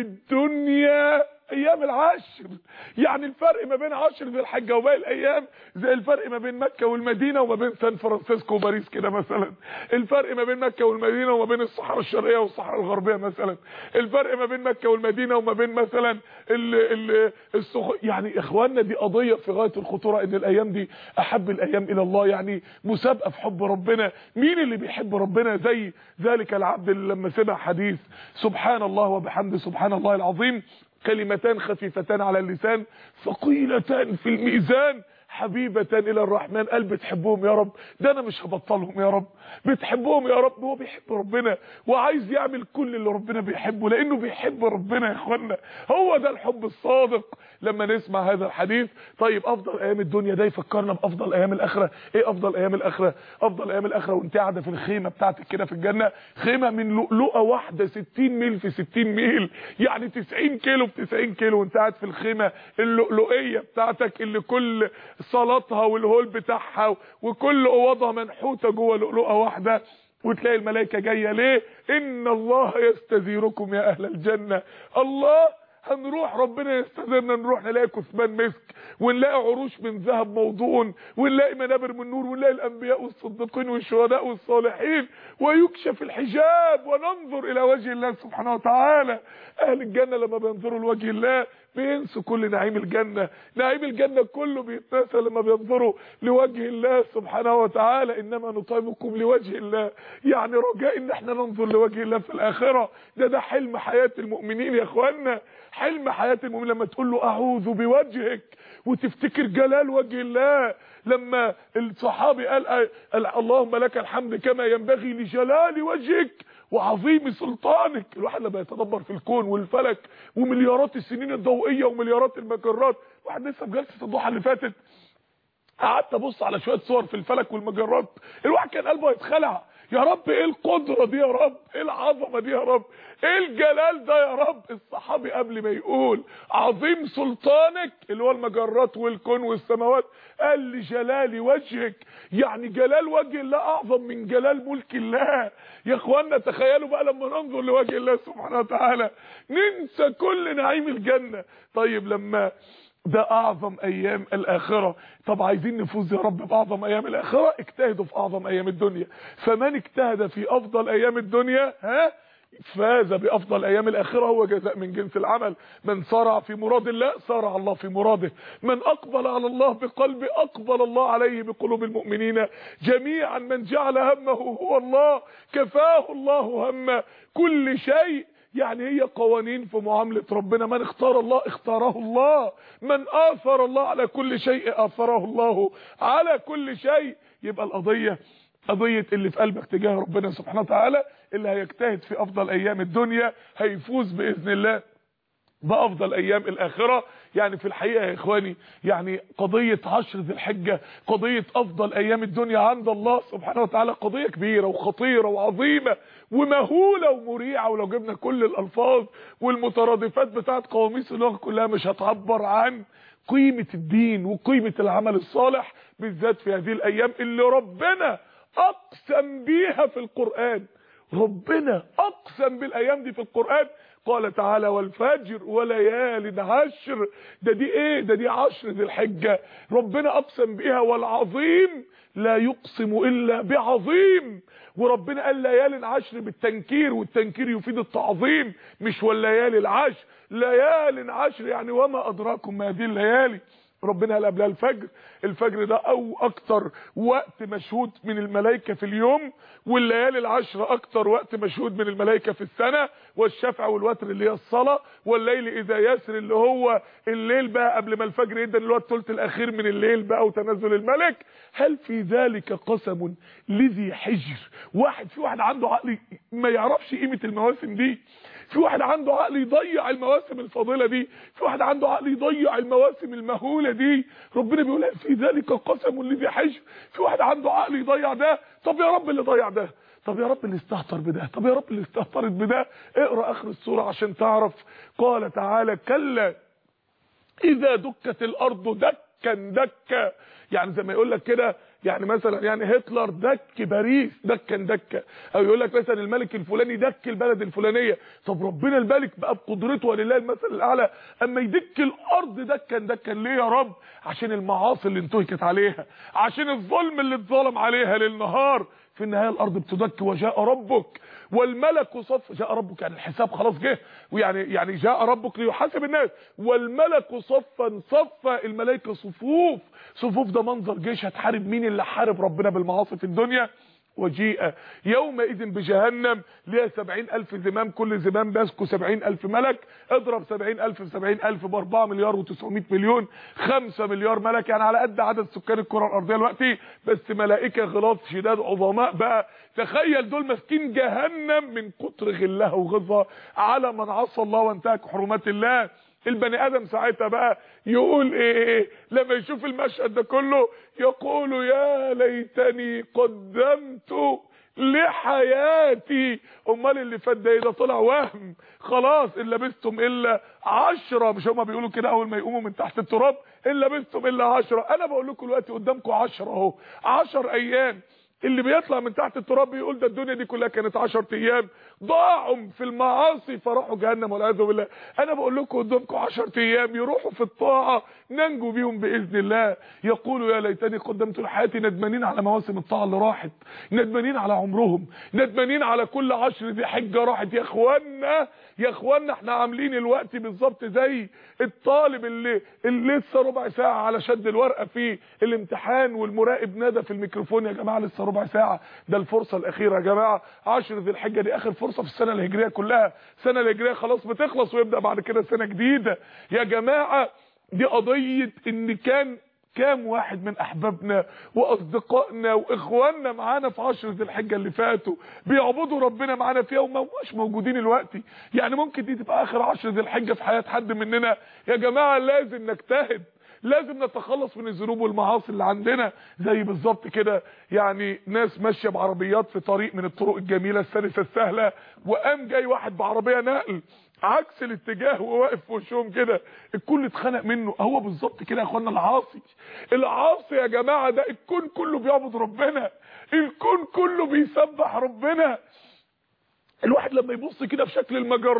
الدنيا ايام العشر يعني الفرق ما بين عشر ذي الحجه وباقي الايام زي الفرق ما بين مكه والمدينه وما بين سان فرانسيسكو وباريس كده مثلا الفرق ما بين مكه والمدينه وما بين الصحراء الشرقيه والصحراء الغربيه مثلا الفرق ما بين مكه والمدينه وما بين مثلا ال ال السخ... يعني اخواننا دي قضيه في غايه الخطوره ان الايام دي احب الايام الى الله يعني مسابقه في حب ربنا مين اللي بيحب ربنا زي ذلك العبد اللي لما سمع حديث سبحان الله وبحمده سبحان الله العظيم كلمتان خفيفتان على اللسان ثقيلتان في الميزان حبيبة الى الرحمن قال بتحبهم يا رب ده انا مش هبطلهم يا رب بتحبهم يا رب هو بيحب ربنا وعايز يعمل كل اللي ربنا بيحبه لانه بيحب ربنا يا اخوانا هو ده الحب الصادق لما نسمع هذا الحديث طيب افضل ايام الدنيا ده يفكرنا بافضل ايام الاخره ايه افضل ايام الاخره افضل ايام الاخره وانت قاعده في الخيمه بتاعتك كده في الجنه خيمه من لؤلؤه واحده 60 ميل في 60 ميل يعني 90 كيلو في 90 كيلو وانت قاعد في الخيمه اللؤلؤيه بتاعتك اللي كل صلاتها والهول بتاعها وكل اوضها منحوته جوه لؤلؤه واحده وتلاقي الملائكه جايه ليه ان الله يستزيركم يا اهل الجنه الله هنروح ربنا يستزيرنا نروح نلاقي كثبان مسك ونلاقي عروش من ذهب موضون ونلاقي منابر من نور ونلاقي الانبياء والصديقين والشهداء والصالحين ويكشف الحجاب وننظر الى وجه الله سبحانه وتعالى اهل الجنه لما بينظروا لوجه الله بينسوا كل نعيم الجنة نعيم الجنة كله بيتنسى لما بينظروا لوجه الله سبحانه وتعالى انما نطعمكم لوجه الله يعني رجاء ان احنا ننظر لوجه الله في الاخرة ده ده حلم حياة المؤمنين يا اخوانا حلم حياة المؤمنين لما تقول له اعوذ بوجهك وتفتكر جلال وجه الله لما الصحابي قال, قال اللهم لك الحمد كما ينبغي لجلال وجهك وعظيم سلطانك الواحد لما يتدبر في الكون والفلك ومليارات السنين الضوئيه ومليارات المجرات واحد لسه في جلسه الضحى اللي فاتت قعدت ابص على شويه صور في الفلك والمجرات الواحد كان قلبه هيتخلع يا رب ايه القدره دي يا رب ايه العظمه دي يا رب ايه الجلال ده يا رب الصحابي قبل ما يقول عظيم سلطانك اللي هو المجرات والكون والسماوات قال لي جلال وجهك يعني جلال وجه الله اعظم من جلال ملك الله يا اخوانا تخيلوا بقى لما ننظر لوجه الله سبحانه وتعالى ننسى كل نعيم الجنه طيب لما ده اعظم ايام الاخره طب عايزين نفوز يا رب باعظم ايام الاخره اجتهدوا في اعظم ايام الدنيا فمن اجتهد في افضل ايام الدنيا ها فاز بافضل ايام الاخره هو جزاء من جنس العمل من صارع في مراد الله صارع الله في مراده من اقبل على الله بقلبه اقبل الله عليه بقلوب المؤمنين جميعا من جعل همه هو الله كفاه الله هم كل شيء يعني هي قوانين في معاملة ربنا من اختار الله اختاره الله من آثر الله على كل شيء آثره الله على كل شيء يبقى القضية قضية اللي في قلبك تجاه ربنا سبحانه وتعالى اللي هيجتهد في أفضل أيام الدنيا هيفوز بإذن الله بافضل ايام الاخره يعني في الحقيقه يا اخواني يعني قضيه عشر ذي الحجه قضيه افضل ايام الدنيا عند الله سبحانه وتعالى قضيه كبيره وخطيره وعظيمه ومهوله ومريعه ولو جبنا كل الالفاظ والمترادفات بتاعت قواميس اللغه كلها مش هتعبر عن قيمه الدين وقيمه العمل الصالح بالذات في هذه الايام اللي ربنا اقسم بيها في القران ربنا اقسم بالايام دي في القران قال تعالى والفجر وليال عشر ده دي ايه ده دي عشر ذي الحجة ربنا اقسم بها والعظيم لا يقسم الا بعظيم وربنا قال ليال عشر بالتنكير والتنكير يفيد التعظيم مش والليالي العشر ليال عشر يعني وما ادراكم ما هذه الليالي ربنا قال قبلها الفجر الفجر ده او اكتر وقت مشهود من الملائكة في اليوم والليالي العشر اكتر وقت مشهود من الملائكة في السنة والشفع والوتر اللي هي الصلاة والليل اذا يسر اللي هو الليل بقى قبل ما الفجر يبدا اللي هو الثلث الاخير من الليل بقى وتنزل الملك هل في ذلك قسم لذي حجر واحد في واحد عنده عقل ما يعرفش قيمة المواسم دي في واحد عنده عقل يضيع المواسم الفاضله دي في واحد عنده عقل يضيع المواسم المهوله دي ربنا بيقول في ذلك قسم لذي حجر في واحد عنده عقل يضيع ده طب يا رب اللي ضيع ده طب يا رب اللي استهتر بده طب يا رب اللي استهترت بده اقرا اخر السوره عشان تعرف قال تعالى كلا اذا دكت الارض دكا دكا يعني زي ما يقول لك كده يعني مثلا يعني هتلر دك باريس دكا دكا او يقول لك مثلا الملك الفلاني دك البلد الفلانيه طب ربنا الملك بقى بقدرته ولله المثل الاعلى اما يدك الارض دكا دكا ليه يا رب عشان المعاصي اللي انتهكت عليها عشان الظلم اللي اتظلم عليها للنهار في النهايه الارض بتدك وجاء ربك والملك صف جاء ربك يعني الحساب خلاص جه ويعني يعني جاء ربك ليحاسب الناس والملك صفا صفا الملائكه صفوف صفوف ده منظر جيش هتحارب مين اللي حارب ربنا بالمعاصي في الدنيا وجيء يومئذ بجهنم ليها سبعين ألف زمام كل زمام ماسكه سبعين ألف ملك اضرب سبعين ألف في سبعين ألف بأربعة مليار وتسعمائة مليون خمسة مليار ملك يعني على قد عدد سكان الكرة الأرضية دلوقتي بس ملائكة غلاظ شداد عظماء بقى تخيل دول ماسكين جهنم من كتر غلها وغضها على من عصى الله وانتهك حرمات الله البني ادم ساعتها بقى يقول ايه لما يشوف المشهد ده كله يقول يا ليتني قدمت لحياتي امال اللي فات ده ايه ده طلع وهم خلاص ان لبستم الا عشرة مش هما بيقولوا كده اول ما يقوموا من تحت التراب ان لبستم الا عشرة انا بقول لكم دلوقتي قدامكم عشرة اهو عشر ايام اللي بيطلع من تحت التراب بيقول ده الدنيا دي كلها كانت 10 ايام ضاعوا في المعاصي فراحوا جهنم والعياذ بالله انا بقول لكم قدامكم 10 ايام يروحوا في الطاعه ننجو بيهم باذن الله يقولوا يا ليتني قدمت لحياتي ندمانين على مواسم الطاعه اللي راحت ندمانين على عمرهم ندمانين على كل عشر دي حجه راحت يا اخوانا يا اخوانا احنا عاملين الوقت بالظبط زي الطالب اللي اللي لسه ربع ساعه على شد الورقه في الامتحان والمراقب نادى في الميكروفون يا جماعه لسه ربع ساعه ده الفرصه الاخيره يا جماعه 10 ذي الحجه دي اخر فرصه في السنه الهجريه كلها السنه الهجريه خلاص بتخلص ويبدا بعد كده سنه جديده يا جماعه دي قضيه ان كان كام واحد من احبابنا واصدقائنا واخواننا معانا في عشر ذي الحجه اللي فاتوا بيعبدوا ربنا معانا فيها وما مش موجودين الوقت يعني ممكن دي تبقى اخر عشر ذي الحجه في حياه حد مننا يا جماعه لازم نجتهد لازم نتخلص من الذنوب والمعاصي اللي عندنا زي بالظبط كده يعني ناس ماشيه بعربيات في طريق من الطرق الجميله السلسه السهله وقام جاي واحد بعربيه نقل عكس الاتجاه وواقف في وشهم كده الكل اتخنق منه هو بالظبط كده يا اخوانا العاصي العاصي يا جماعه ده الكون كله بيعبد ربنا الكون كله بيسبح ربنا الواحد لما يبص كده في شكل المجرات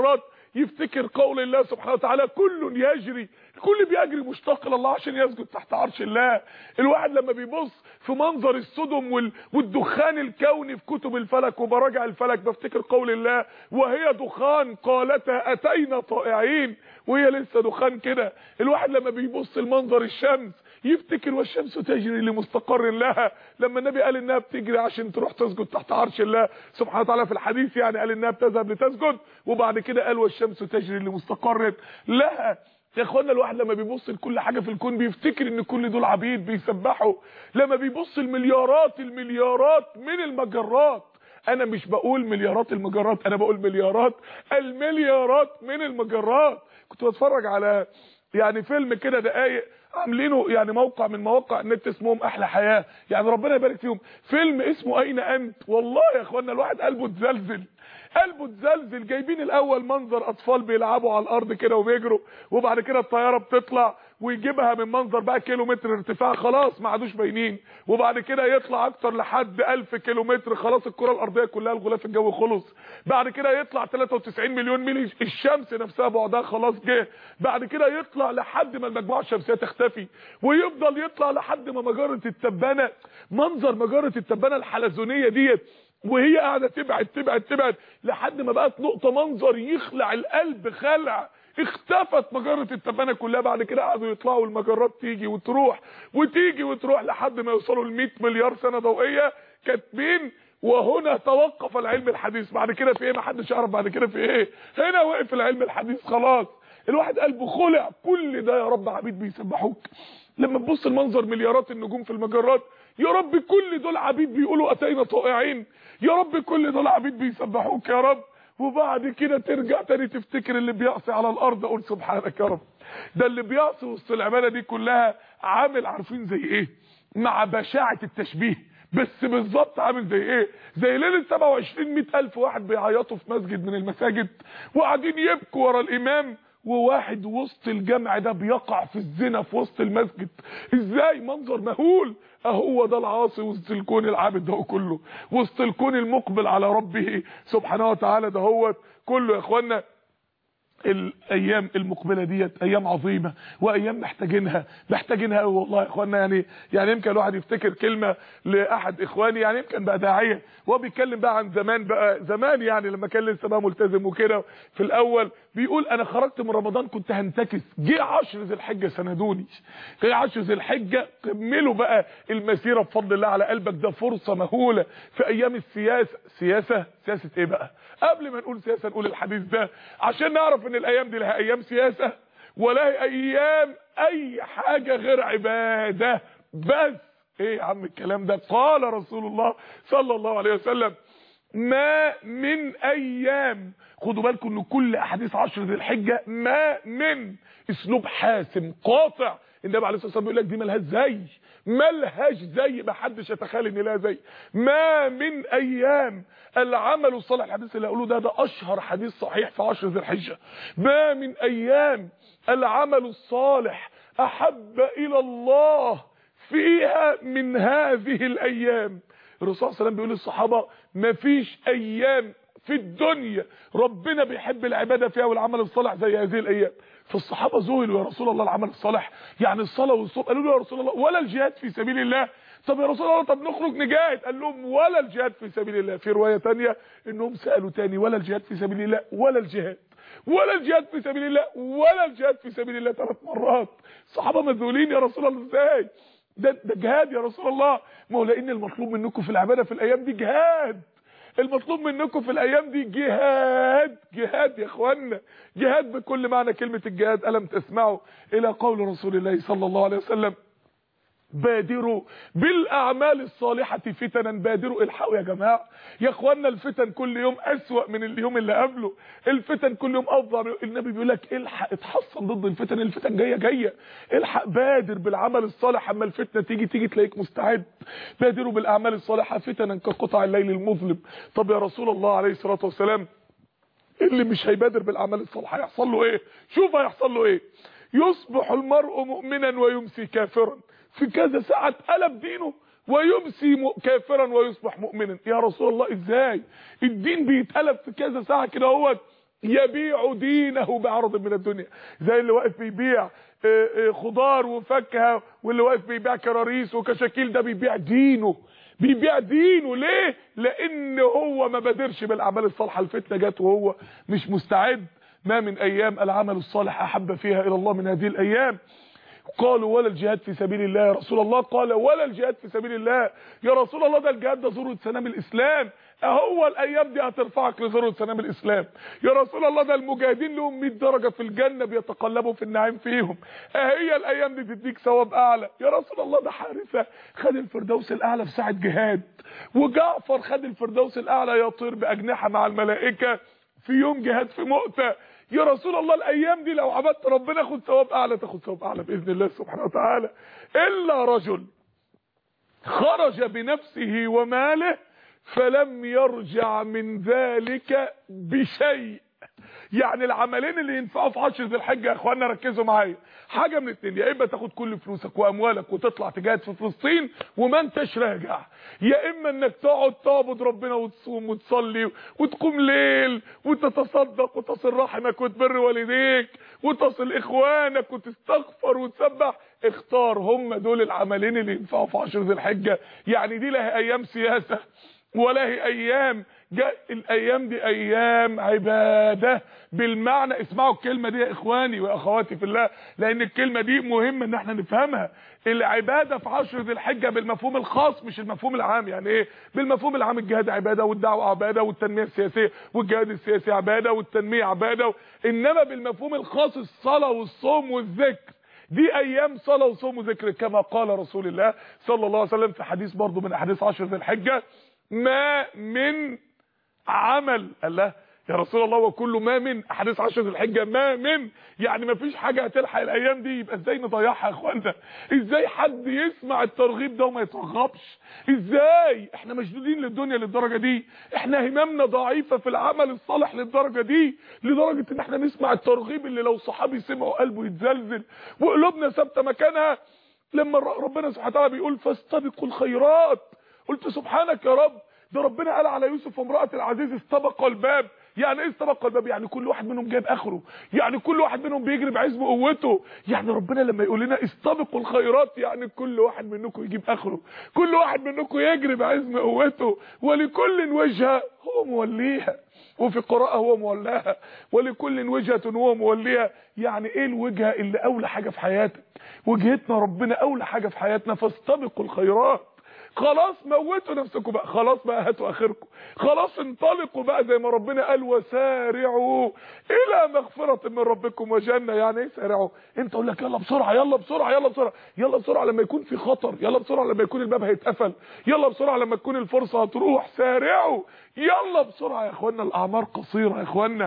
يفتكر قول الله سبحانه وتعالى كل يجري الكل بيجري مشتاق الى الله عشان يسجد تحت عرش الله الواحد لما بيبص في منظر السدم وال... والدخان الكوني في كتب الفلك وبراجع الفلك بفتكر قول الله وهي دخان قالتا اتينا طائعين وهي لسه دخان كده الواحد لما بيبص لمنظر الشمس يفتكر والشمس تجري لمستقر لها لما النبي قال انها بتجري عشان تروح تسجد تحت عرش الله سبحانه وتعالى في الحديث يعني قال انها بتذهب لتسجد وبعد كده قال والشمس تجري لمستقر لها يا اخوانا الواحد لما بيبص لكل حاجه في الكون بيفتكر ان كل دول عبيد بيسبحوا لما بيبص المليارات المليارات من المجرات انا مش بقول مليارات المجرات انا بقول مليارات المليارات من المجرات كنت بتفرج على يعني فيلم كده دقايق عاملينه يعني موقع من مواقع النت اسمهم احلى حياه يعني ربنا يبارك فيهم فيلم اسمه اين انت والله يا اخوانا الواحد قلبه اتزلزل قلبه اتزلزل جايبين الاول منظر اطفال بيلعبوا على الارض كده وبيجروا وبعد كده الطياره بتطلع ويجيبها من منظر بقى كيلو متر ارتفاع خلاص ما عادوش باينين وبعد كده يطلع اكتر لحد 1000 كيلو متر خلاص الكره الارضيه كلها الغلاف الجوي خلص بعد كده يطلع 93 مليون ميل الشمس نفسها بعدها خلاص جه بعد كده يطلع لحد ما المجموعه الشمسيه تختفي ويفضل يطلع لحد ما مجره التبانه منظر مجره التبانه الحلزونيه ديت وهي قاعده تبعد تبعد تبعد لحد ما بقت نقطه منظر يخلع القلب خلع اختفت مجرة التبانة كلها بعد كده قعدوا يطلعوا المجرات تيجي وتروح وتيجي وتروح لحد ما يوصلوا ل 100 مليار سنة ضوئية كاتبين وهنا توقف العلم الحديث بعد كده في ايه ما حدش يعرف بعد كده في ايه هنا وقف العلم الحديث خلاص الواحد قلبه خلع كل ده يا رب عبيد بيسبحوك لما تبص المنظر مليارات النجوم في المجرات يا رب كل دول عبيد بيقولوا اتينا طائعين يا رب كل دول عبيد بيسبحوك يا رب وبعد كده ترجع تاني تفتكر اللي بيعصي على الارض اقول سبحانك يا رب ده اللي بيعصي وسط العباده دي كلها عامل عارفين زي ايه مع بشاعه التشبيه بس بالظبط عامل زي ايه زي ليله 27 100000 واحد بيعيطوا في مسجد من المساجد وقاعدين يبكوا ورا الامام وواحد وسط الجمع ده بيقع في الزنا في وسط المسجد ازاي منظر مهول اهو ده العاصي وسط الكون العابد ده كله وسط الكون المقبل على ربه سبحانه وتعالى ده هو كله يا اخوانا الايام المقبله ديت ايام عظيمه وايام محتاجينها محتاجينها قوي والله يا اخوانا يعني يعني يمكن الواحد يفتكر كلمه لاحد اخواني يعني يمكن بقى داعيه وهو بيتكلم بقى عن زمان بقى زمان يعني لما كان لسه بقى ملتزم وكده في الاول بيقول انا خرجت من رمضان كنت هنتكس جه 10 ذي الحجه سندوني جه 10 ذي الحجه كملوا بقى المسيره بفضل الله على قلبك ده فرصه مهوله في ايام السياسه سياسه سياسه ايه بقى قبل ما نقول سياسه نقول الحديث ده عشان نعرف ان الايام دي لها ايام سياسه ولا ايام اي حاجه غير عباده بس ايه يا عم الكلام ده قال رسول الله صلى الله عليه وسلم ما من ايام خدوا بالكم ان كل احاديث عشر ذي الحجه ما من اسلوب حاسم قاطع النبي عليه الصلاه والسلام بيقول لك دي ملهاش زي ملهاش زي ما حدش يتخيل ان لها زي ما من ايام العمل الصالح الحديث اللي هقوله ده ده اشهر حديث صحيح في عشر ذي الحجه ما من ايام العمل الصالح احب الى الله فيها من هذه الايام الرسول صلى الله عليه وسلم بيقول للصحابه مفيش ايام في الدنيا ربنا بيحب العباده فيها والعمل الصالح زي هذه الايام فالصحابه ذهلوا يا رسول الله العمل الصالح يعني الصلاه والصوم قالوا له يا رسول الله ولا الجهاد في سبيل الله طب يا رسول الله طب نخرج نجاهد قال لهم ولا الجهاد في سبيل الله في روايه ثانيه انهم سالوا تاني ولا الجهاد في سبيل الله ولا الجهاد ولا الجهاد في سبيل الله ولا الجهاد في سبيل الله ثلاث مرات الصحابه مذهولين يا رسول الله ازاي ده ده جهاد يا رسول الله ما هو لان المطلوب منكم في العباده في الايام دي جهاد المطلوب منكم في الايام دي جهاد جهاد يا اخوانا جهاد بكل معنى كلمه الجهاد الم تسمعوا الى قول رسول الله صلى الله عليه وسلم بادروا بالاعمال الصالحه فتنا بادروا الحقوا يا جماعه يا اخوانا الفتن كل يوم اسوا من اليوم اللي قبله الفتن كل يوم افضل النبي بيقول لك الحق اتحصن ضد الفتن الفتن جايه جايه الحق بادر بالعمل الصالح اما الفتنه تيجي تيجي تلاقيك مستعد بادروا بالاعمال الصالحه فتنا كقطع الليل المظلم طب يا رسول الله عليه الصلاه والسلام اللي مش هيبادر بالاعمال الصالحه هيحصل له ايه شوف هيحصل له ايه يصبح المرء مؤمنا ويمسي كافرا في كذا ساعه قلب دينه ويمسي كافرا ويصبح مؤمنا يا رسول الله ازاي الدين بيتقلب في كذا ساعه كده اهوت يبيع دينه بعرض من الدنيا زي اللي واقف بيبيع آه، آه، خضار وفاكهه واللي واقف بيبيع كراريس وكشاكيل ده بيبيع دينه بيبيع دينه ليه لان هو ما بادرش بالاعمال الصالحه الفتنه جت وهو مش مستعد ما من ايام العمل الصالح احب فيها الى الله من هذه الايام قالوا ولا الجهاد في سبيل الله يا رسول الله قال ولا الجهاد في سبيل الله يا رسول الله ده الجهاد ده ذروه سنام الاسلام اهو الايام دي هترفعك لذروه سنام الاسلام يا رسول الله ده المجاهدين لهم 100 درجه في الجنه بيتقلبوا في النعيم فيهم اهي الايام دي تديك ثواب اعلى يا رسول الله ده حارثه خد الفردوس الاعلى في ساعه جهاد وجعفر خد الفردوس الاعلى يطير باجنحه مع الملائكه في يوم جهاد في مؤتة يا رسول الله الايام دي لو عبدت ربنا خد ثواب اعلى تاخد ثواب اعلى باذن الله سبحانه وتعالى الا رجل خرج بنفسه وماله فلم يرجع من ذلك بشيء يعني العملين اللي ينفعوا في عشر ذي الحجه يا اخوانا ركزوا معايا حاجه من اتنين يا اما تاخد كل فلوسك واموالك وتطلع تجاهد في فلسطين وما انتش راجع يا اما انك تقعد تعبد ربنا وتصوم وتصلي وتقوم ليل وتتصدق وتصل رحمك وتبر والديك وتصل اخوانك وتستغفر وتسبح اختار هم دول العملين اللي ينفعوا في عشر ذي الحجه يعني دي لها ايام سياسه ولا هي ايام جاء الايام دي ايام عباده بالمعنى اسمعوا الكلمه دي يا اخواني واخواتي في الله لان الكلمه دي مهم ان احنا نفهمها العباده في عشر ذي الحجه بالمفهوم الخاص مش المفهوم العام يعني ايه بالمفهوم العام الجهاد عباده والدعوه عباده والتنميه السياسيه والجهاد السياسي عباده والتنميه عباده انما بالمفهوم الخاص الصلاه والصوم والذكر دي ايام صلاه وصوم وذكر كما قال رسول الله صلى الله عليه وسلم في حديث برضه من احاديث عشر ذي الحجه ما من عمل الله يا رسول الله وكل ما من احاديث عشر ذي الحجه ما من يعني ما فيش حاجه هتلحق الايام دي يبقى ازاي نضيعها يا اخوانا ازاي حد يسمع الترغيب ده وما يترغبش ازاي احنا مشدودين للدنيا للدرجه دي احنا هممنا ضعيفه في العمل الصالح للدرجه دي لدرجه ان احنا نسمع الترغيب اللي لو صحابي سمعوا قلبه يتزلزل وقلوبنا ثابته مكانها لما ربنا سبحانه وتعالى بيقول فاستبقوا الخيرات قلت سبحانك يا رب ده ربنا قال على يوسف وامرأة العزيز استبق الباب يعني ايه استبق الباب يعني كل واحد منهم جايب اخره يعني كل واحد منهم بيجري بعزم قوته يعني ربنا لما يقول لنا استبقوا الخيرات يعني كل واحد منكم يجيب اخره كل واحد منكم يجري بعزم قوته ولكل وجهه هو موليها وفي قراءة هو مولاها ولكل وجهة هو موليها يعني ايه الوجهة اللي اولى حاجة في حياتك وجهتنا ربنا اولى حاجة في حياتنا فاستبقوا الخيرات خلاص موتوا نفسكم بقى خلاص بقى هاتوا اخركم خلاص انطلقوا بقى زي ما ربنا قال وسارعوا الى مغفرة من ربكم وجنة يعني ايه سارعوا انت اقول لك يلا بسرعة يلا بسرعة يلا بسرعة يلا بسرعة لما يكون في خطر يلا بسرعة لما يكون الباب هيتقفل يلا بسرعة لما تكون الفرصة هتروح سارعوا يلا بسرعة يا اخوانا الاعمار قصيرة يا اخوانا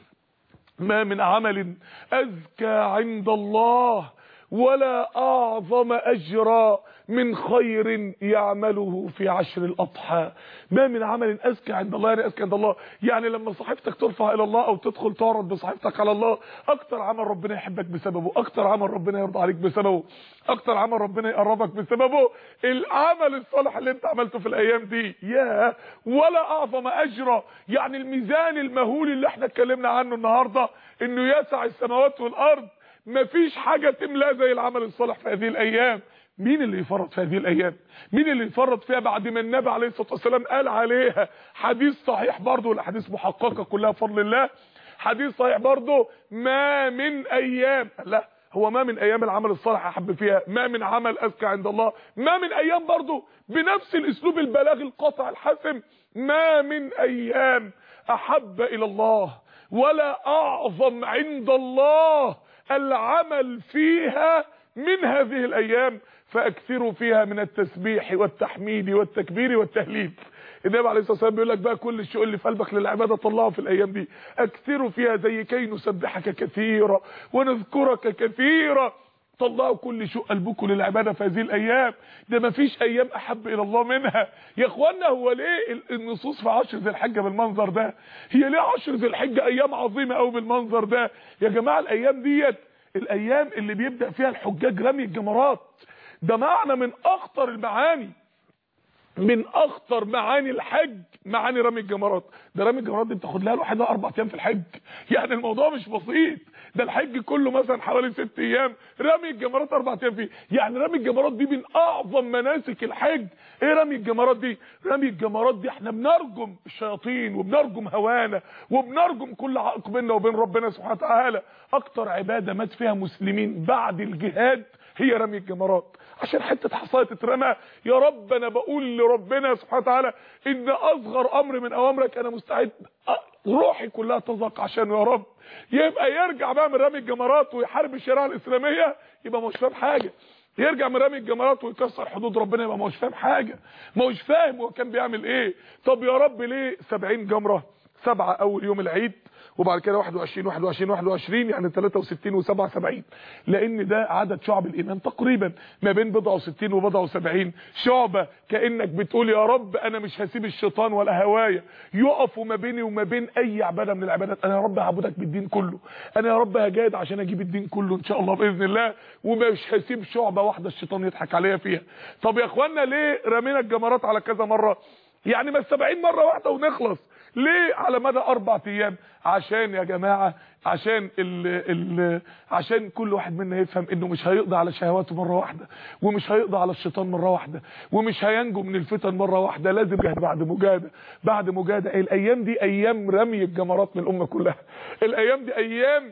ما من عمل أزكى عند الله ولا أعظم أجرا من خير يعمله في عشر الأضحى ما من عمل أزكى عند الله يعني أزكى عند الله يعني لما صحيفتك ترفع إلى الله أو تدخل تعرض بصحيفتك على الله أكتر عمل ربنا يحبك بسببه أكتر عمل ربنا يرضى عليك بسببه أكتر عمل ربنا يقربك بسببه العمل الصالح اللي انت عملته في الأيام دي يا ولا أعظم أجرا يعني الميزان المهول اللي احنا اتكلمنا عنه النهاردة انه يسع السماوات والأرض مفيش حاجة تملى زي العمل الصالح في هذه الايام مين اللي يفرط في هذه الايام مين اللي يفرط فيها بعد ما النبي عليه الصلاة والسلام قال عليها حديث صحيح برضه والاحاديث محققة كلها بفضل الله حديث صحيح برضه ما من ايام لا هو ما من ايام العمل الصالح احب فيها ما من عمل اذكى عند الله ما من ايام برضه بنفس الاسلوب البلاغ القاطع الحاسم ما من ايام احب الى الله ولا اعظم عند الله العمل فيها من هذه الايام فاكثروا فيها من التسبيح والتحميد والتكبير والتهليل النبي عليه الصلاه والسلام بيقول لك بقى كل الشيء اللي في قلبك للعباده طلعه في الايام دي اكثروا فيها زي كي نسبحك كثيرا ونذكرك كثيرا طلعوا كل شيء قلبكم للعباده في هذه الايام ده ما فيش ايام احب الى الله منها يا اخوانا هو ليه النصوص في عشر ذي الحجه بالمنظر ده هي ليه عشر ذي الحجه ايام عظيمه قوي بالمنظر ده يا جماعه الايام ديت الايام اللي بيبدا فيها الحجاج رمي الجمرات ده معنى من اخطر المعاني من اخطر معاني الحج معاني رمي الجمرات ده رمي الجمرات دي بتاخد لها لوحدها اربع ايام في الحج يعني الموضوع مش بسيط ده الحج كله مثلا حوالي ست ايام رمي الجمرات اربع ايام فيه يعني رمي الجمرات دي من اعظم مناسك الحج ايه رمي الجمرات دي رمي الجمرات دي احنا بنرجم الشياطين وبنرجم هوانا وبنرجم كل عائق بيننا وبين ربنا سبحانه وتعالى اكتر عباده مات فيها مسلمين بعد الجهاد هي رمي الجمرات عشان حته حصايه تترمى يا رب انا بقول لربنا سبحانه وتعالى ان اصغر امر من اوامرك انا مستعد روحي كلها تزق عشانه يا رب يبقى يرجع بقى من رمي الجمرات ويحارب الشريعه الاسلاميه يبقى مش فاهم حاجه يرجع من رمي الجمرات ويكسر حدود ربنا يبقى مش فاهم حاجه مش فاهم هو كان بيعمل ايه طب يا رب ليه 70 جمره سبعة اول يوم العيد وبعد كده 21 21 21 يعني 63 و77 لان ده عدد شعب الايمان تقريبا ما بين بضعه و60 وبضعه و70 شعبه كانك بتقول يا رب انا مش هسيب الشيطان ولا هوايا يقفوا ما بيني وما بين اي عباده من العبادات انا يا رب هعبدك بالدين كله انا يا رب هجاهد عشان اجيب الدين كله ان شاء الله باذن الله ومش هسيب شعبه واحده الشيطان يضحك عليا فيها طب يا اخوانا ليه رمينا الجمرات على كذا مره يعني ما 70 مره واحده ونخلص ليه على مدى اربع ايام عشان يا جماعه عشان ال ال عشان كل واحد منا يفهم انه مش هيقضي على شهواته مره واحده ومش هيقضي على الشيطان مره واحده ومش هينجو من الفتن مره واحده لازم جهد بعد مجاهده بعد مجاهده الايام دي ايام رمي الجمرات من الامه كلها الايام دي ايام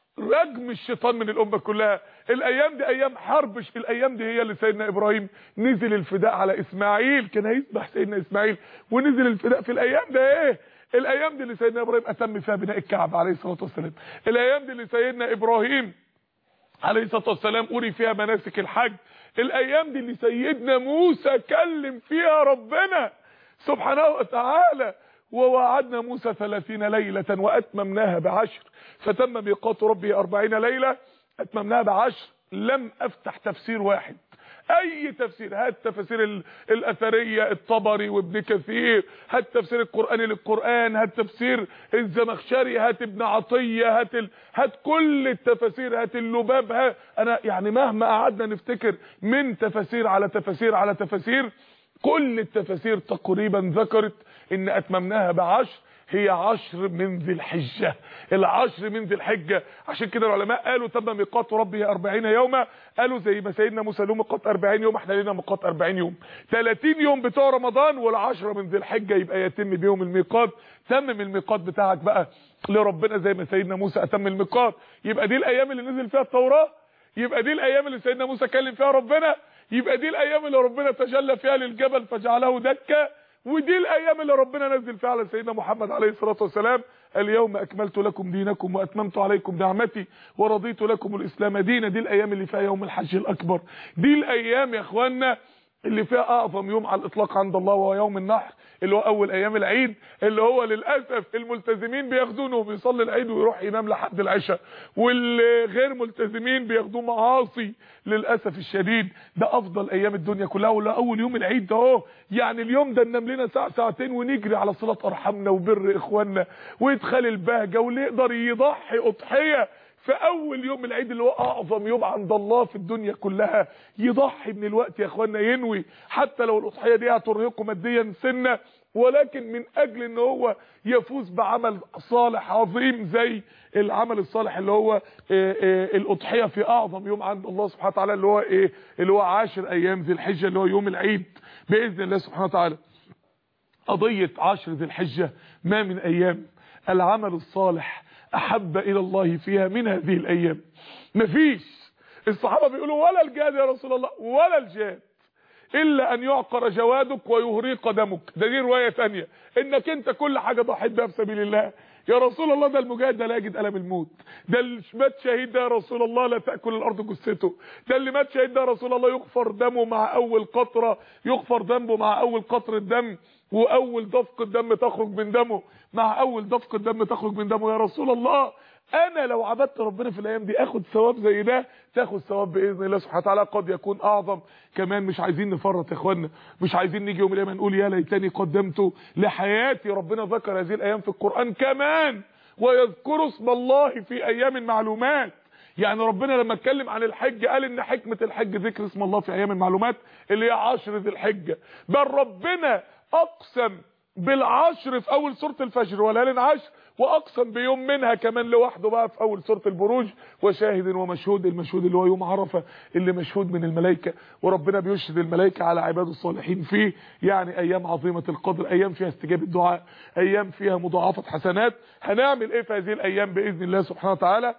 رجم الشيطان من الامه كلها الايام دي ايام حرب الايام دي هي اللي سيدنا ابراهيم نزل الفداء على اسماعيل كان هيذبح سيدنا اسماعيل ونزل الفداء في الايام ده ايه الايام دي اللي سيدنا ابراهيم اتم فيها بناء الكعبه عليه الصلاه والسلام الايام دي اللي سيدنا ابراهيم عليه الصلاه والسلام اري فيها مناسك الحج الايام دي اللي سيدنا موسى كلم فيها ربنا سبحانه وتعالى ووعدنا موسى ثلاثين ليلة وأتممناها بعشر فتم ميقات ربي أربعين ليلة أتممناها بعشر لم أفتح تفسير واحد اي تفسير هات تفاسير الاثريه الطبري وابن كثير هات تفسير القراني للقران هات تفسير الزمخشري هات ابن عطيه هات ال... هات كل التفاسير هات اللباب ها انا يعني مهما قعدنا نفتكر من تفاسير على تفاسير على تفاسير كل التفاسير تقريبا ذكرت ان اتممناها بعشر هي عشر من ذي الحجة العشر من ذي الحجة عشان كده العلماء قالوا تم ميقات ربه 40 يوما قالوا زي ما سيدنا موسى له ميقات 40 يوم احنا لنا ميقات 40 يوم 30 يوم بتوع رمضان والعشرة من ذي الحجة يبقى يتم بيهم الميقات تمم الميقات بتاعك بقى لربنا زي ما سيدنا موسى اتم الميقات يبقى دي الايام اللي نزل فيها التوراة يبقى دي الايام اللي سيدنا موسى كلم فيها ربنا يبقى دي الايام اللي ربنا تجلى فيها للجبل فجعله دكا ودي الايام اللي ربنا نزل فيها على سيدنا محمد عليه الصلاه والسلام اليوم اكملت لكم دينكم واتممت عليكم نعمتي ورضيت لكم الاسلام دينا دي الايام اللي فيها يوم الحج الاكبر دي الايام يا اخوانا اللي فيها اعظم يوم على الاطلاق عند الله وهو يوم النحر اللي هو اول ايام العيد اللي هو للاسف الملتزمين بياخدونه وبيصلي العيد ويروح ينام لحد العشاء والغير ملتزمين بياخدوه معاصي للاسف الشديد ده افضل ايام الدنيا كلها ولا اول يوم العيد ده اهو يعني اليوم ده ننام لنا ساعه ساعتين ونجري على صله ارحامنا وبر اخواننا ويدخل البهجه واللي يقدر يضحي اضحيه في اول يوم العيد اللي هو اعظم يوم عند الله في الدنيا كلها يضحي من الوقت يا اخوانا ينوي حتى لو الاضحيه دي هترهقه ماديا سنه ولكن من اجل ان هو يفوز بعمل صالح عظيم زي العمل الصالح اللي هو آآ آآ الاضحيه في اعظم يوم عند الله سبحانه وتعالى اللي هو ايه اللي هو عاشر ايام ذي الحجه اللي هو يوم العيد باذن الله سبحانه وتعالى قضيه عشر ذي الحجه ما من ايام العمل الصالح احب الى الله فيها من هذه الايام مفيش الصحابه بيقولوا ولا الجهاد يا رسول الله ولا الجهاد الا ان يعقر جوادك ويهريق دمك ده دي روايه ثانيه انك انت كل حاجه ضحيت بها في سبيل الله يا رسول الله ده المجاهد ده لا يجد الم الموت ده اللي مات شهيد ده يا رسول الله لا تاكل الارض جثته ده اللي مات شهيد ده يا رسول الله يغفر دمه مع اول قطره يغفر ذنبه مع اول قطره دم واول دفق الدم تخرج من دمه مع اول دفق الدم تخرج من دمه يا رسول الله انا لو عبدت ربنا في الايام دي اخد ثواب زي ده تاخد ثواب باذن الله سبحانه وتعالى قد يكون اعظم كمان مش عايزين نفرط يا اخوانا مش عايزين نيجي يوم القيامه نقول يا ليتني قدمت لحياتي ربنا ذكر هذه الايام في القران كمان ويذكر اسم الله في ايام معلومات يعني ربنا لما اتكلم عن الحج قال ان حكمه الحج ذكر اسم الله في ايام المعلومات اللي هي عشر ذي الحجه بل ربنا اقسم بالعشر في اول سوره الفجر وليال عشر واقسم بيوم منها كمان لوحده بقى في اول سوره البروج وشاهد ومشهود المشهود اللي هو يوم عرفه اللي مشهود من الملائكه وربنا بيشهد الملائكه على عباده الصالحين فيه يعني ايام عظيمه القدر ايام فيها استجابه دعاء ايام فيها مضاعفه حسنات هنعمل ايه في هذه الايام باذن الله سبحانه وتعالى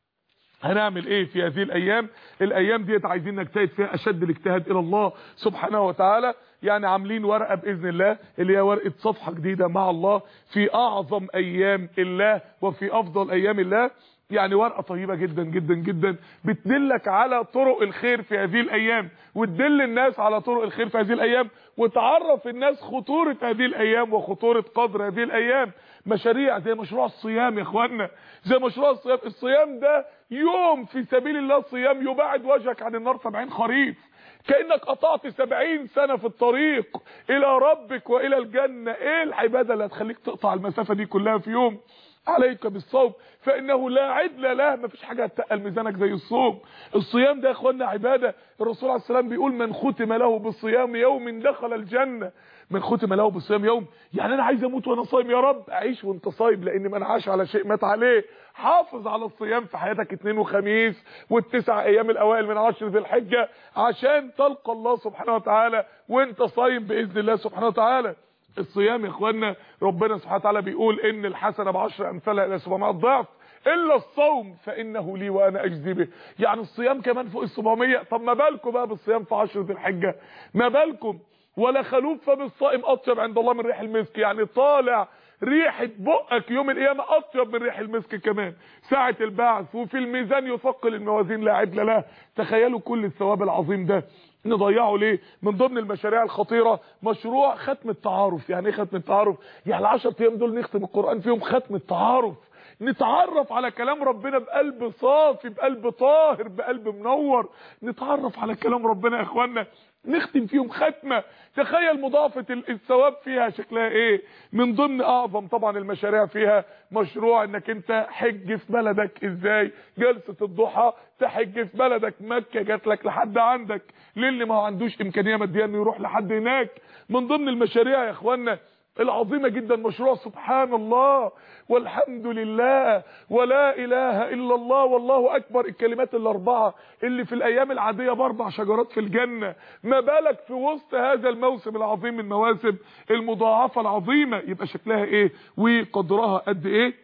هنعمل ايه في هذه الايام الايام ديت عايزين نجتهد فيها اشد الاجتهاد الى الله سبحانه وتعالى يعني عاملين ورقه باذن الله اللي هي ورقه صفحه جديده مع الله في اعظم ايام الله وفي افضل ايام الله يعني ورقه طيبه جدا جدا جدا بتدلك على طرق الخير في هذه الايام وتدل الناس على طرق الخير في هذه الايام وتعرف الناس خطوره هذه الايام وخطوره قدر هذه الايام مشاريع زي مشروع الصيام يا اخوانا زي مشروع الصيام الصيام ده يوم في سبيل الله صيام يبعد وجهك عن النار 70 خريف كانك قطعت 70 سنه في الطريق الى ربك والى الجنه ايه العباده اللي هتخليك تقطع المسافه دي كلها في يوم عليك بالصوم فانه لا عدل له مفيش حاجه هتقل ميزانك زي الصوم الصيام ده يا اخوانا عباده الرسول عليه السلام بيقول من ختم له بالصيام يوم دخل الجنه من ختم له بالصيام يوم يعني انا عايز اموت وانا صايم يا رب اعيش وانت صايم لان من عاش على شيء مات عليه حافظ على الصيام في حياتك اثنين وخميس والتسع ايام الاوائل من عشر ذي الحجه عشان تلقى الله سبحانه وتعالى وانت صايم باذن الله سبحانه وتعالى الصيام يا اخوانا ربنا سبحانه وتعالى بيقول ان الحسنه بعشر امثالها الى 700 ضعف الا الصوم فانه لي وانا اجزي به يعني الصيام كمان فوق ال 700 طب ما بالكم بقى بالصيام في عشر ذي الحجه ما بالكم ولا خلوف فم الصائم اطيب عند الله من ريح المسك يعني طالع ريحه بقك يوم القيامه اطيب من ريح المسك كمان ساعه البعث وفي الميزان يثقل الموازين لا عدل له تخيلوا كل الثواب العظيم ده نضيعه ليه من ضمن المشاريع الخطيره مشروع ختم التعارف يعني ايه ختم التعارف يعني ال10 ايام دول نختم القران فيهم ختم التعارف نتعرف على كلام ربنا بقلب صافي بقلب طاهر بقلب منور نتعرف على كلام ربنا يا اخوانا نختم فيهم ختمه تخيل مضاعفه الثواب فيها شكلها ايه من ضمن اعظم طبعا المشاريع فيها مشروع انك انت حج في بلدك ازاي جلسه الضحى تحج في بلدك مكه جات لك لحد عندك للي ما عندوش امكانيه ماديه انه يروح لحد هناك من ضمن المشاريع يا اخوانا العظيمه جدا مشروع سبحان الله والحمد لله ولا اله الا الله والله اكبر الكلمات الاربعه اللي في الايام العاديه باربع شجرات في الجنه ما بالك في وسط هذا الموسم العظيم من مواسم المضاعفه العظيمه يبقى شكلها ايه وقدرها قد ايه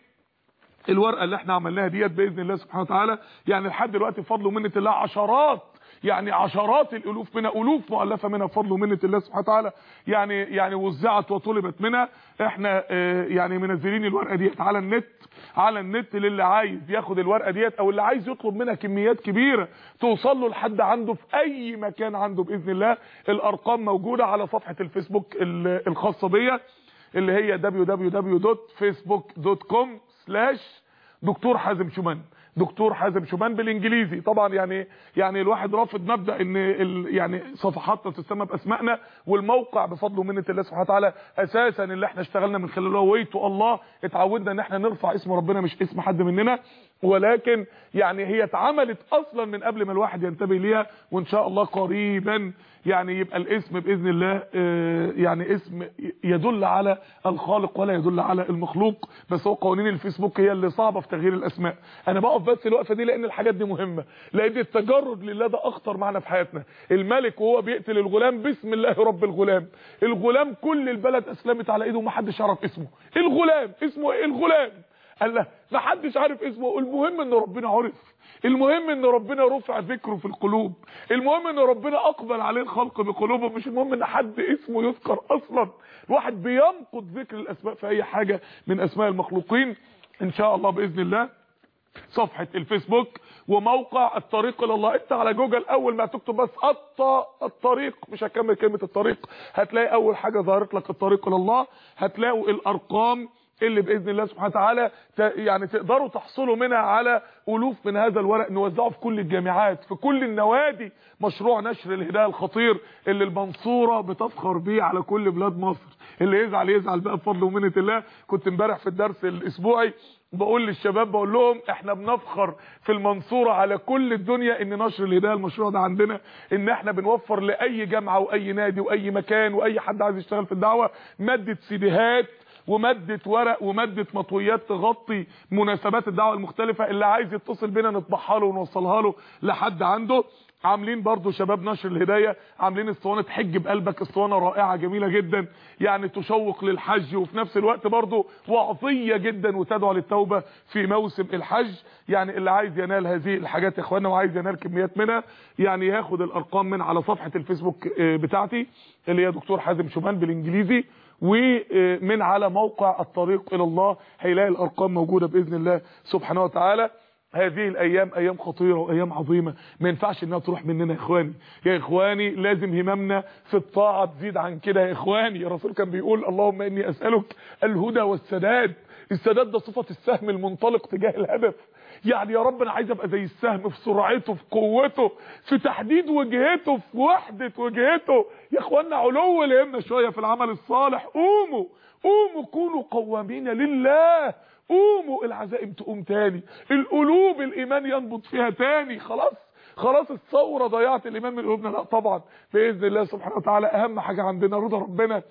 الورقه اللي احنا عملناها ديت باذن الله سبحانه وتعالى يعني لحد دلوقتي بفضل ومنه الله عشرات يعني عشرات الالوف منها الوف مؤلفه منها بفضل ومنه الله سبحانه وتعالى يعني يعني وزعت وطلبت منها احنا اه يعني منزلين الورقه ديت على النت على النت للي عايز ياخد الورقه ديت او اللي عايز يطلب منها كميات كبيره توصل له لحد عنده في اي مكان عنده باذن الله الارقام موجوده على صفحه الفيسبوك الخاصه بيا اللي هي www.facebook.com دكتور حازم شومان دكتور حازم شومان بالانجليزي طبعا يعني يعني الواحد رافض مبدا ان ال يعني صفحاتنا تسمى باسمائنا والموقع بفضل ومنه الله سبحانه وتعالى اساسا اللي احنا اشتغلنا من خلاله ويتو الله اتعودنا ان احنا نرفع اسم ربنا مش اسم حد مننا ولكن يعني هي اتعملت اصلا من قبل ما الواحد ينتبه ليها وان شاء الله قريبا يعني يبقى الاسم باذن الله يعني اسم يدل على الخالق ولا يدل على المخلوق بس هو قوانين الفيسبوك هي اللي صعبه في تغيير الاسماء انا بقف بس الوقفه دي لان الحاجات دي مهمه لان التجرد لله ده اخطر معنى في حياتنا الملك وهو بيقتل الغلام بسم الله رب الغلام الغلام كل البلد اسلمت على ايده ومحدش يعرف اسمه الغلام اسمه ايه الغلام قال له ما حدش عارف اسمه المهم ان ربنا عرف المهم ان ربنا رفع ذكره في القلوب المهم ان ربنا اقبل عليه الخلق بقلوبه مش المهم ان حد اسمه يذكر اصلا الواحد بينقض ذكر الاسماء في اي حاجه من اسماء المخلوقين ان شاء الله باذن الله صفحة الفيسبوك وموقع الطريق الى الله انت على جوجل اول ما تكتب بس الط الطريق مش هكمل كلمة الطريق هتلاقي اول حاجة ظهرت لك الطريق الى الله هتلاقوا الارقام اللي باذن الله سبحانه وتعالى ت- يعني تقدروا تحصلوا منها على الوف من هذا الورق نوزعه في كل الجامعات في كل النوادي مشروع نشر الهدايه الخطير اللي المنصوره بتفخر بيه على كل بلاد مصر اللي يزعل يزعل بقى بفضل ومنه الله كنت امبارح في الدرس الاسبوعي بقول للشباب بقول لهم احنا بنفخر في المنصورة على كل الدنيا ان نشر الهداية المشروع ده عندنا ان احنا بنوفر لاي جامعة واي نادي واي مكان واي حد عايز يشتغل في الدعوة مادة سيديهات ومادة ورق ومادة مطويات تغطي مناسبات الدعوة المختلفة اللي عايز يتصل بينا نطبعها له ونوصلها له لحد عنده عاملين برضو شباب نشر الهداية عاملين اسطوانة حج بقلبك اسطوانة رائعة جميلة جدا يعني تشوق للحج وفي نفس الوقت برضو وعطية جدا وتدعو للتوبة في موسم الحج يعني اللي عايز ينال هذه الحاجات يا اخوانا وعايز ينال كميات منها يعني ياخد الارقام من على صفحة الفيسبوك آه، بتاعتي اللي هي دكتور حازم شومان بالانجليزي ومن على موقع الطريق الى الله هيلاقي الارقام موجودة باذن الله سبحانه وتعالى هذه الايام ايام خطيره وايام عظيمه ما ينفعش انها تروح مننا يا اخواني يا اخواني لازم هممنا في الطاعه تزيد عن كده يا اخواني الرسول كان بيقول اللهم اني اسالك الهدى والسداد السداد ده صفه السهم المنطلق تجاه الهدف يعني يا رب انا عايز ابقى زي السهم في سرعته في قوته في تحديد وجهته في وحده وجهته يا اخوانا علو الهمه شويه في العمل الصالح قوموا قوموا كونوا قوامين لله قوموا العزائم تقوم تاني القلوب الايمان ينبض فيها تاني خلاص خلاص الثوره ضيعت الايمان من قلوبنا لا طبعا باذن الله سبحانه وتعالى اهم حاجه عندنا رضا ربنا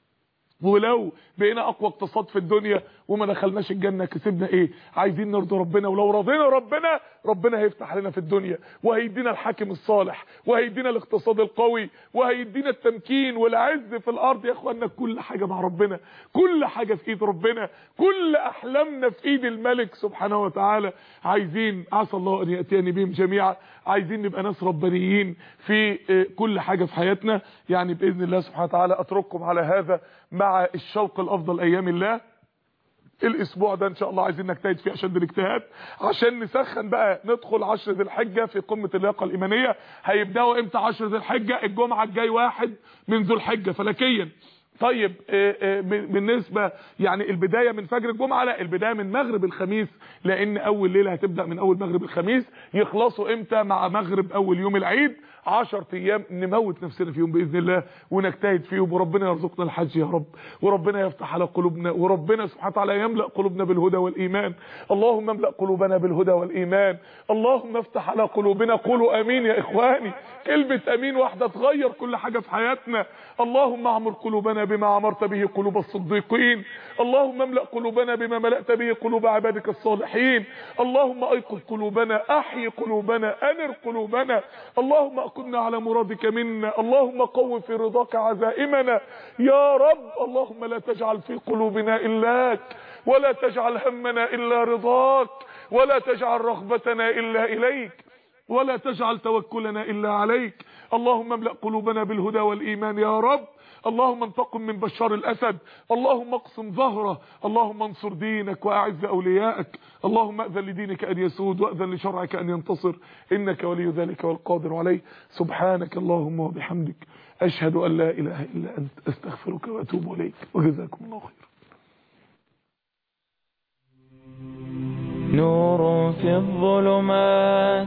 ولو بقينا اقوى اقتصاد في الدنيا وما دخلناش الجنه كسبنا ايه عايزين نرضي ربنا ولو رضينا ربنا ربنا هيفتح لنا في الدنيا وهيدينا الحاكم الصالح وهيدينا الاقتصاد القوي وهيدينا التمكين والعز في الارض يا اخوانا كل حاجه مع ربنا كل حاجه في ايد ربنا كل احلامنا في ايد الملك سبحانه وتعالى عايزين عسى الله ان ياتيني بهم جميعا عايزين نبقى ناس ربانيين في آه، كل حاجه في حياتنا يعني باذن الله سبحانه وتعالى اترككم على هذا مع الشوق الافضل ايام الله الاسبوع ده ان شاء الله عايزين نجتهد فيه اشد الاجتهاد عشان نسخن بقى ندخل عشر ذي الحجه في قمه اللياقه الايمانيه هيبداوا امتى عشر ذي الحجه الجمعه الجاي واحد من ذو الحجه فلكيا طيب آه، آه، بالنسبه يعني البدايه من فجر الجمعه لا البدايه من مغرب الخميس لان اول ليله هتبدا من اول مغرب الخميس يخلصوا امتى مع مغرب اول يوم العيد 10 ايام نموت نفسنا فيهم باذن الله ونجتهد فيهم وربنا يرزقنا الحج يا رب وربنا يفتح على قلوبنا وربنا سبحانه وتعالى يملا قلوبنا بالهدى والايمان اللهم املا قلوبنا بالهدى والايمان اللهم افتح على قلوبنا قولوا امين يا اخواني كلمه امين واحده تغير كل حاجه في حياتنا اللهم اعمر قلوبنا بما عمرت به قلوب الصديقين اللهم املا قلوبنا بما ملأت به قلوب عبادك الصالحين اللهم ايقظ قلوبنا احيي قلوبنا انر قلوبنا اللهم اكنا على مرادك منا اللهم قو في رضاك عزائمنا يا رب اللهم لا تجعل في قلوبنا الاك ولا تجعل همنا الا رضاك ولا تجعل رغبتنا الا اليك ولا تجعل توكلنا الا عليك اللهم املا قلوبنا بالهدى والايمان يا رب اللهم انتقم من بشار الاسد اللهم اقسم ظهره اللهم انصر دينك واعز اوليائك اللهم اذن لدينك ان يسود واذن لشرعك ان ينتصر انك ولي ذلك والقادر عليه سبحانك اللهم وبحمدك اشهد ان لا اله الا انت استغفرك واتوب اليك وجزاكم الله خيرا نور في الظلمات